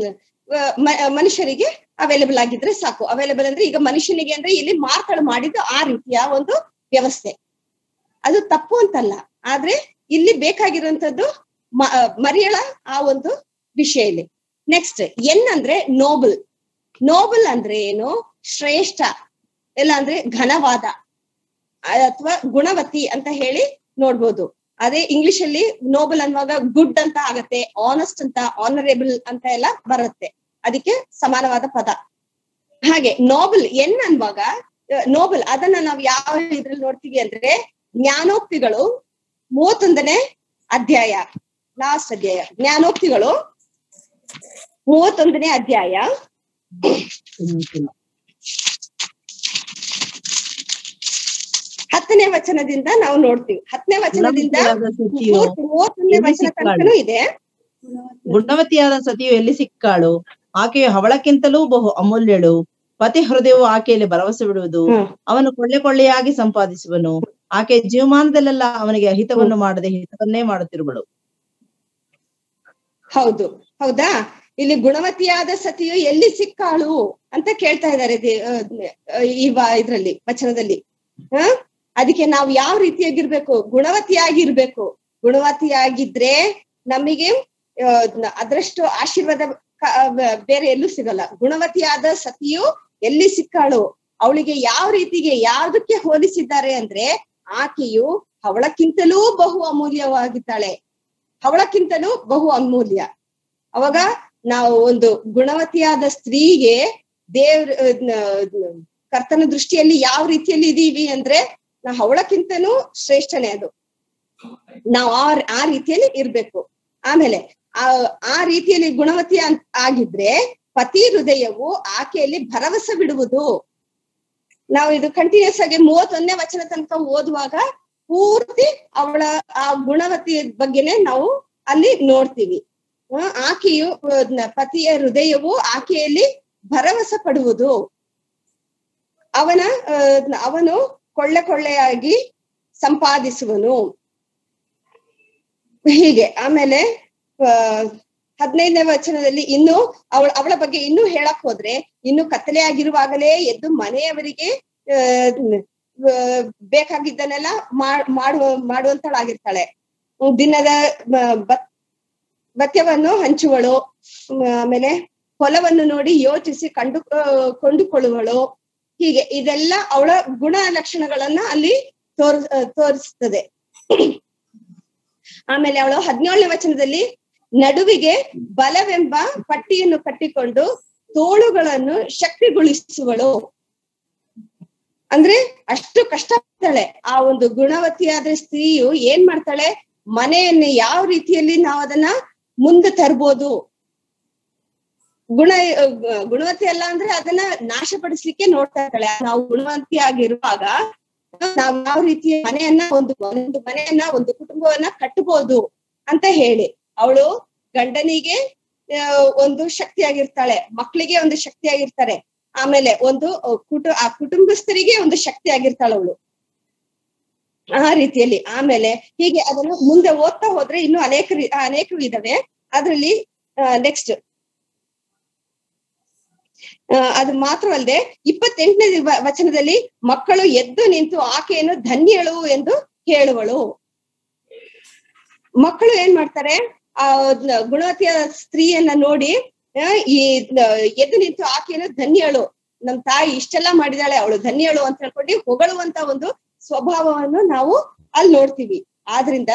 Speaker 5: ಮ- ಮನುಷ್ಯರಿಗೆ ಅವೈಲೇಬಲ್ ಆಗಿದ್ರೆ ಸಾಕು ಅವೈಲೇಬಲ್ ಅಂದ್ರೆ ಈಗ ಮನುಷ್ಯನಿಗೆ ಅಂದ್ರೆ ಇಲ್ಲಿ ಮಾರ್ಪಾಡು ಮಾಡಿದ್ದು ಆ ರೀತಿಯ ಒಂದು ವ್ಯವಸ್ಥೆ ಅದು ತಪ್ಪು ಅಂತಲ್ಲ ಆದ್ರೆ ಇಲ್ಲಿ ಬೇಕಾಗಿರುವಂತದ್ದು ಮ- ಆ, ಮರಿಯಳ ಆ ಒಂದು ವಿಷಯ ಇಲ್ಲಿ ನೆಕ್ಸ್ಟ್ ಎನ್ ಅಂದ್ರೆ ನೋಬಲ್ ನೋಬಲ್ ಅಂದ್ರೆ ಏನು ಶ್ರೇಷ್ಠ ಇಲ್ಲ ಅಂದ್ರೆ ಘನವಾದ ಅಥವಾ ಗುಣವತಿ ಅಂತ ಹೇಳಿ ನೋಡ್ಬೋದು ಅದೇ ಇಂಗ್ಲಿಷ್ ಅಲ್ಲಿ ನೋಬಲ್ ಅನ್ನುವಾಗ ಗುಡ್ ಅಂತ ಆಗತ್ತೆ ಆನೆಸ್ಟ್ ಅಂತ ಆನರೇಬಲ್ ಅಂತ ಎಲ್ಲ ಬರುತ್ತೆ ಅದಕ್ಕೆ ಸಮಾನವಾದ ಪದ ಹಾಗೆ ನೋಬಲ್ ಎನ್ ಅನ್ನುವಾಗ ನೋಬಲ್ ಅದನ್ನ ನಾವು ಯಾವ ಇದ್ರಲ್ಲಿ ನೋಡ್ತೀವಿ ಅಂದ್ರೆ ಜ್ಞಾನೋಕ್ತಿಗಳು ಮೂವತ್ತೊಂದನೇ ಅಧ್ಯಾಯ ಲಾಸ್ಟ್ ಅಧ್ಯಾಯ ಜ್ಞಾನೋಕ್ತಿಗಳು ಮೂವತ್ತೊಂದನೇ ಅಧ್ಯಾಯ ಹತ್ತನೇ ವಚನದಿಂದ ನಾವು ನೋಡ್ತೀವಿ ಹತ್ತನೇ ವಚನದಿಂದ
Speaker 4: ಗುಣವತಿಯಾದ ಸತಿಯು
Speaker 5: ಮೂವತ್ತ್- ಮೂವತ್ತೊಂದನೇ
Speaker 4: ಎಲ್ಲಿ
Speaker 5: ವಚನ
Speaker 4: ಸಿಕ್ಕಾಳು?
Speaker 5: ತನಕನೂ ಇದೆ
Speaker 4: ಗುಣವತಿಯಾದ ಸತಿಯು ಎಲ್ಲಿ ಸಿಕ್ಕಾಳು ಆಕೆಯು ಹವಳಕ್ಕಿಂತಲೂ ಬಹು ಅಮೂಲ್ಯಳು ಪತಿ ಹೃದಯವು ಆಕೆಯಲ್ಲಿ ಭರವಸೆ ಬಿಡುವುದು
Speaker 5: ಹ್ಮ್.
Speaker 4: ಅವನು ಕೊಳ್ಳೆ ಕೊಳ್ಳೆಯಾಗಿ ಸಂಪಾದಿಸುವನು ಆಕೆ ಜೀವಮಾನದಲ್ಲೆಲ್ಲ ಅವನಿಗೆ ಅಹಿತವನ್ನು ಮಾಡದೆ ಹಿತವನ್ನೇ ಮಾಡುತ್ತಿರುವಳು
Speaker 5: ಹೌದು ಹೌದಾ ಇಲ್ಲಿ ಗುಣವತಿಯಾದ ಸತಿಯು ಎಲ್ಲಿ ಸಿಕ್ಕಾಳು ಅಂತ ಕೇಳ್ತಾ ಇದ್ದಾರೆ ದೇ- ಆ, ಆ, ಈ ವ- ಇದ್ರಲ್ಲಿ ವಚನದಲ್ಲಿ ಹ ಅದಕ್ಕೆ ನಾವು ಯಾವ ರೀತಿಯಾಗಿರ್ಬೇಕು ಗುಣವತಿಯಾಗಿರ್ಬೇಕು ಗುಣವತಿಯಾಗಿದ್ರೆ ನಮಗೆ ಆ, ನ- ಅದರಷ್ಟು ಆಶೀರ್ವಾದ ಕ- ಬ- ಬೇರೆ ಎಲ್ಲೂ ಸಿಗಲ್ಲ ಗುಣವತಿಯಾದ ಸತಿಯು ಎಲ್ಲಿ ಸಿಕ್ಕಾಳು ಅವಳಿಗೆ ಯಾವ ರೀತಿಗೆ ಯಾವ್ದಕ್ಕೆ ಹೋಲಿಸಿದ್ದಾರೆ ಅಂದ್ರೆ ಆಕೆಯು ಅವಳಕ್ಕಿಂತಲೂ ಬಹು ಅಮೂಲ್ಯವಾಗಿದ್ದಾಳೆ ಅವಳಕ್ಕಿಂತಲೂ ಬಹು ಅಮೂಲ್ಯ ಅವಾಗ ನಾವು ಒಂದು ಗುಣವತಿಯಾದ ಸ್ತ್ರೀಗೆ ದೇವ್ರ ನ- ಕರ್ತನ ದೃಷ್ಟಿಯಲ್ಲಿ ಯಾವ ರೀತಿಯಲ್ಲಿ ಇದೀವಿ ಅಂದ್ರೆ ನಾವು ಅವಳಕ್ಕಿಂತನೂ ಶ್ರೇಷ್ಠನೇ ಅದು ನಾವು ಆ ಆ ರೀತಿಯಲ್ಲಿ ಇರ್ಬೇಕು ಆಮೇಲೆ ಆ ಆ ರೀತಿಯಲ್ಲಿ ಗುಣವತಿ ಅಂತ ಆಗಿದ್ರೆ ಪತಿ ಹೃದಯವು ಆಕೆಯಲ್ಲಿ ಭರವಸೆ ಬಿಡುವುದು ನಾವು ಇದು ಕಂಟಿನ್ಯೂಸ್ ಆಗಿ ಮೂವತ್ತೊಂದನೇ ವಚನ ತನಕ ಓದುವಾಗ ಪೂರ್ತಿ ಅವಳ ಆ ಗುಣವತಿ ಬಗ್ಗೆನೆ ನಾವು ಅಲ್ಲಿ ನೋಡ್ತೀವಿ ಆ, ಆಕೆಯು ಆ, ನ- ಪತಿಯ ಹೃದಯವು ಆಕೆಯಲ್ಲಿ ಭರವಸೆ ಪಡುವುದು ಅವನ ಆ, ಅವನು ಕೊಳ್ಳೆ ಕೊಳ್ಳೆಯಾಗಿ ಸಂಪಾದಿಸುವನು ಹೀಗೆ ಆಮೇಲೆ ಆ, ಹದಿನೈದನೇ ವಚನದಲ್ಲಿ ಇನ್ನು ಅವಳ ಅವಳ ಬಗ್ಗೆ ಇನ್ನೂ ಹೇಳಕ್ ಹೋದ್ರೆ ಇನ್ನು ಕತ್ತಲೆ ಆಗಿರುವಾಗಲೇ ಎದ್ದು ಮನೆಯವರಿಗೆ ಆ, ಆ, ಬೇಕಾಗಿದ್ದನ್ನೆಲ್ಲ ಮಾಡ್ ಮಾಡುವ ಮಾಡುವಂತಳಾಗಿರ್ತಾಳೆ ದಿನದ ಬ- ಬತ್- ಭತ್ಯವನ್ನು ಹಂಚುವಳು ಮ್, ಆಮೇಲೆ ಹೊಲವನ್ನು ನೋಡಿ ಯೋಚಿಸಿ ಕಂಡು ಆ, ಕೊಂಡುಕೊಳ್ಳುವಳು ಹೀಗೆ ಇದೆಲ್ಲ ಅವಳ ಗುಣ ಲಕ್ಷಣಗಳನ್ನ ಅಲ್ಲಿ ತೋರ್ ಆ, ತೋರಿಸ್ತದೆ ಆಮೇಲೆ ಅವಳು ಹದಿನೇಳನೇ ವಚನದಲ್ಲಿ ನಡುವಿಗೆ ಬಲವೆಂಬ ಪಟ್ಟಿಯನ್ನು ಕಟ್ಟಿಕೊಂಡು ತೋಳುಗಳನ್ನು ಶಕ್ತಿಗೊಳಿಸುವಳು ಅಂದ್ರೆ ಅಷ್ಟು ಕಷ್ಟಪಡ್ತಾಳೆ ಆ ಒಂದು ಗುಣವತಿಯಾದ ಸ್ತ್ರೀಯು ಏನ್ ಮಾಡ್ತಾಳೆ ಮನೆಯನ್ನ ಯಾವ ರೀತಿಯಲ್ಲಿ ನಾವು ಅದನ್ನ ಮುಂದೆ ತರ್ಬೋದು ಗುಣ ಅಹ್ ಗುಣವತಿ ಅಲ್ಲ ಅಂದ್ರೆ ಅದನ್ನ ನಾಶಪಡಿಸ್ಲಿಕ್ಕೆ ನೋಡ್ತಾ ಇರ್ತಾಳೆ ನಾವು ಗುಣವಂತಿಯಾಗಿರುವಾಗ ನಾವ್ ಯಾವ ರೀತಿಯ ಮನೆಯನ್ನ ಒಂದು ಒಂದು ಮನೆಯನ್ನ ಒಂದು ಕುಟುಂಬವನ್ನ ಕಟ್ಟಬಹುದು ಅಂತ ಹೇಳಿ ಅವಳು ಗಂಡನಿಗೆ ಆ, ಒಂದು ಶಕ್ತಿಯಾಗಿರ್ತಾಳೆ ಮಕ್ಕಳಿಗೆ ಒಂದು ಶಕ್ತಿಯಾಗಿರ್ತಾರೆ ಆಮೇಲೆ ಒಂದು ಅಹ್, ಕುಟು ಆ ಕುಟುಂಬಸ್ಥರಿಗೆ ಒಂದು ಶಕ್ತಿ ಆಗಿರ್ತಾಳೆ ಅವಳು ಆ ರೀತಿಯಲ್ಲಿ ಆಮೇಲೆ ಹೀಗೆ ಅದನ್ನು ಮುಂದೆ ಓದ್ತಾ ಹೋದ್ರೆ ಇನ್ನು ಅನೇಕ ರೀ- ಅನೇಕರು ಇದಾವೆ ಅದ್ರಲ್ಲಿ ನೆಕ್ಸ್ಟ್ ಅದು ಮಾತ್ರವಲ್ಲದೆ ಇಪ್ಪತ್ತೆಂಟನೇ ವ- ವಚನದಲ್ಲಿ ಮಕ್ಕಳು ಎದ್ದು ನಿಂತು ಆಕೆಯನ್ನು ಧನ್ಯಳು ಎಂದು ಹೇಳುವಳು ಮಕ್ಕಳು ಏನ್ ಮಾಡ್ತಾರೆ ಆ ನ- ಗುಣವತಿಯ ಸ್ತ್ರೀಯನ್ನ ನೋಡಿ ಆ, ಈ ನ- ಎದ್ದು ನಿಂತು ಆಕೆಯನ್ನು ಧನ್ಯಳು ನಮ್ ತಾಯಿ ಇಷ್ಟೆಲ್ಲಾ ಮಾಡಿದಾಳೆ ಅವಳು ಧನ್ಯಳು ಅಂತ ಹೇಳ್ಕೊಂಡು ಹೊಗಳುವಂತ ಒಂದು ಸ್ವಭಾವವನ್ನು ನಾವು ಅಲ್ಲಿ ನೋಡ್ತೀವಿ ಆದ್ರಿಂದ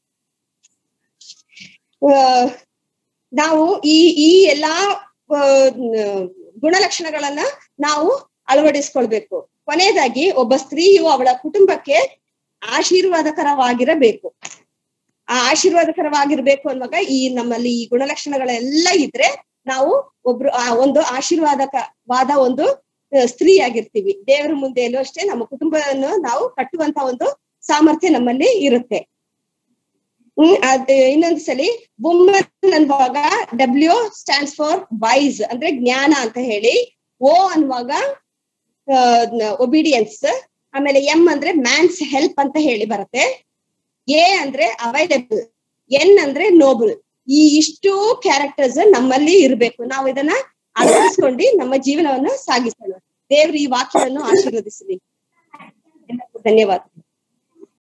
Speaker 5: ಆ, ನಾವು ಈ ಈ ಎಲ್ಲಾ ಆ, ನ- ಗುಣಲಕ್ಷಣಗಳನ್ನ ನಾವು ಅಳವಡಿಸ್ಕೊಳ್ಬೇಕು ಕೊನೆಯದಾಗಿ ಒಬ್ಬ ಸ್ತ್ರೀಯು ಅವಳ ಕುಟುಂಬಕ್ಕೆ ಆಶೀರ್ವಾದಕರವಾಗಿರಬೇಕು ಆ ಆಶೀರ್ವಾದಕರವಾಗಿರ್ಬೇಕು ಅನ್ನುವಾಗ ಈ ನಮ್ಮಲ್ಲಿ ಈ ಗುಣಲಕ್ಷಣಗಳೆಲ್ಲ ಇದ್ರೆ ನಾವು ಒಬ್ರು ಆ ಒಂದು ಆಶೀರ್ವಾದಕವಾದ ಒಂದು ಆ, ಸ್ತ್ರೀ ಆಗಿರ್ತೀವಿ ದೇವರ ಮುಂದೆಯಲ್ಲೂ ಅಷ್ಟೇ ನಮ್ಮ ಕುಟುಂಬವನ್ನು ನಾವು ಕಟ್ಟುವಂತ ಒಂದು ಸಾಮರ್ಥ್ಯ ನಮ್ಮಲ್ಲಿ ಇರುತ್ತೆ ಹ್ಮ್ ಅದ್ ಇನ್ನೊಂದ್ ಸಲಿ ವುಮನ್ ಅನ್ನುವಾಗ ಡಬ್ಲ್ಯೂ ಸ್ಟ್ಯಾಂಡ್ಸ್ ಫಾರ್ ವೈಸ್ ಅಂದ್ರೆ ಜ್ಞಾನ ಅಂತ ಹೇಳಿ ಓ ಅನ್ನುವಾಗ ಒಬಿಡಿಯನ್ಸ್ ಆಮೇಲೆ ಎಂ ಅಂದ್ರೆ ಮ್ಯಾನ್ಸ್ ಹೆಲ್ಪ್ ಅಂತ ಹೇಳಿ ಬರುತ್ತೆ ಎ ಅಂದ್ರೆ ಅವೈಲಬಲ್ ಎನ್ ಅಂದ್ರೆ ನೋಬಲ್ ಈ ಇಷ್ಟು ಕ್ಯಾರೆಕ್ಟರ್ಸ್ ನಮ್ಮಲ್ಲಿ ಇರ್ಬೇಕು ನಾವು ಇದನ್ನ ಅಳವಡಿಸ್ಕೊಂಡು ನಮ್ಮ ಜೀವನವನ್ನು ಸಾಗಿಸೋಣ ದೇವ್ರು ಈ ವಾಕ್ಯವನ್ನು ಆಶೀರ್ವದಿಸಲಿ ಎಲ್ಲರಿಗೂ ಧನ್ಯವಾದ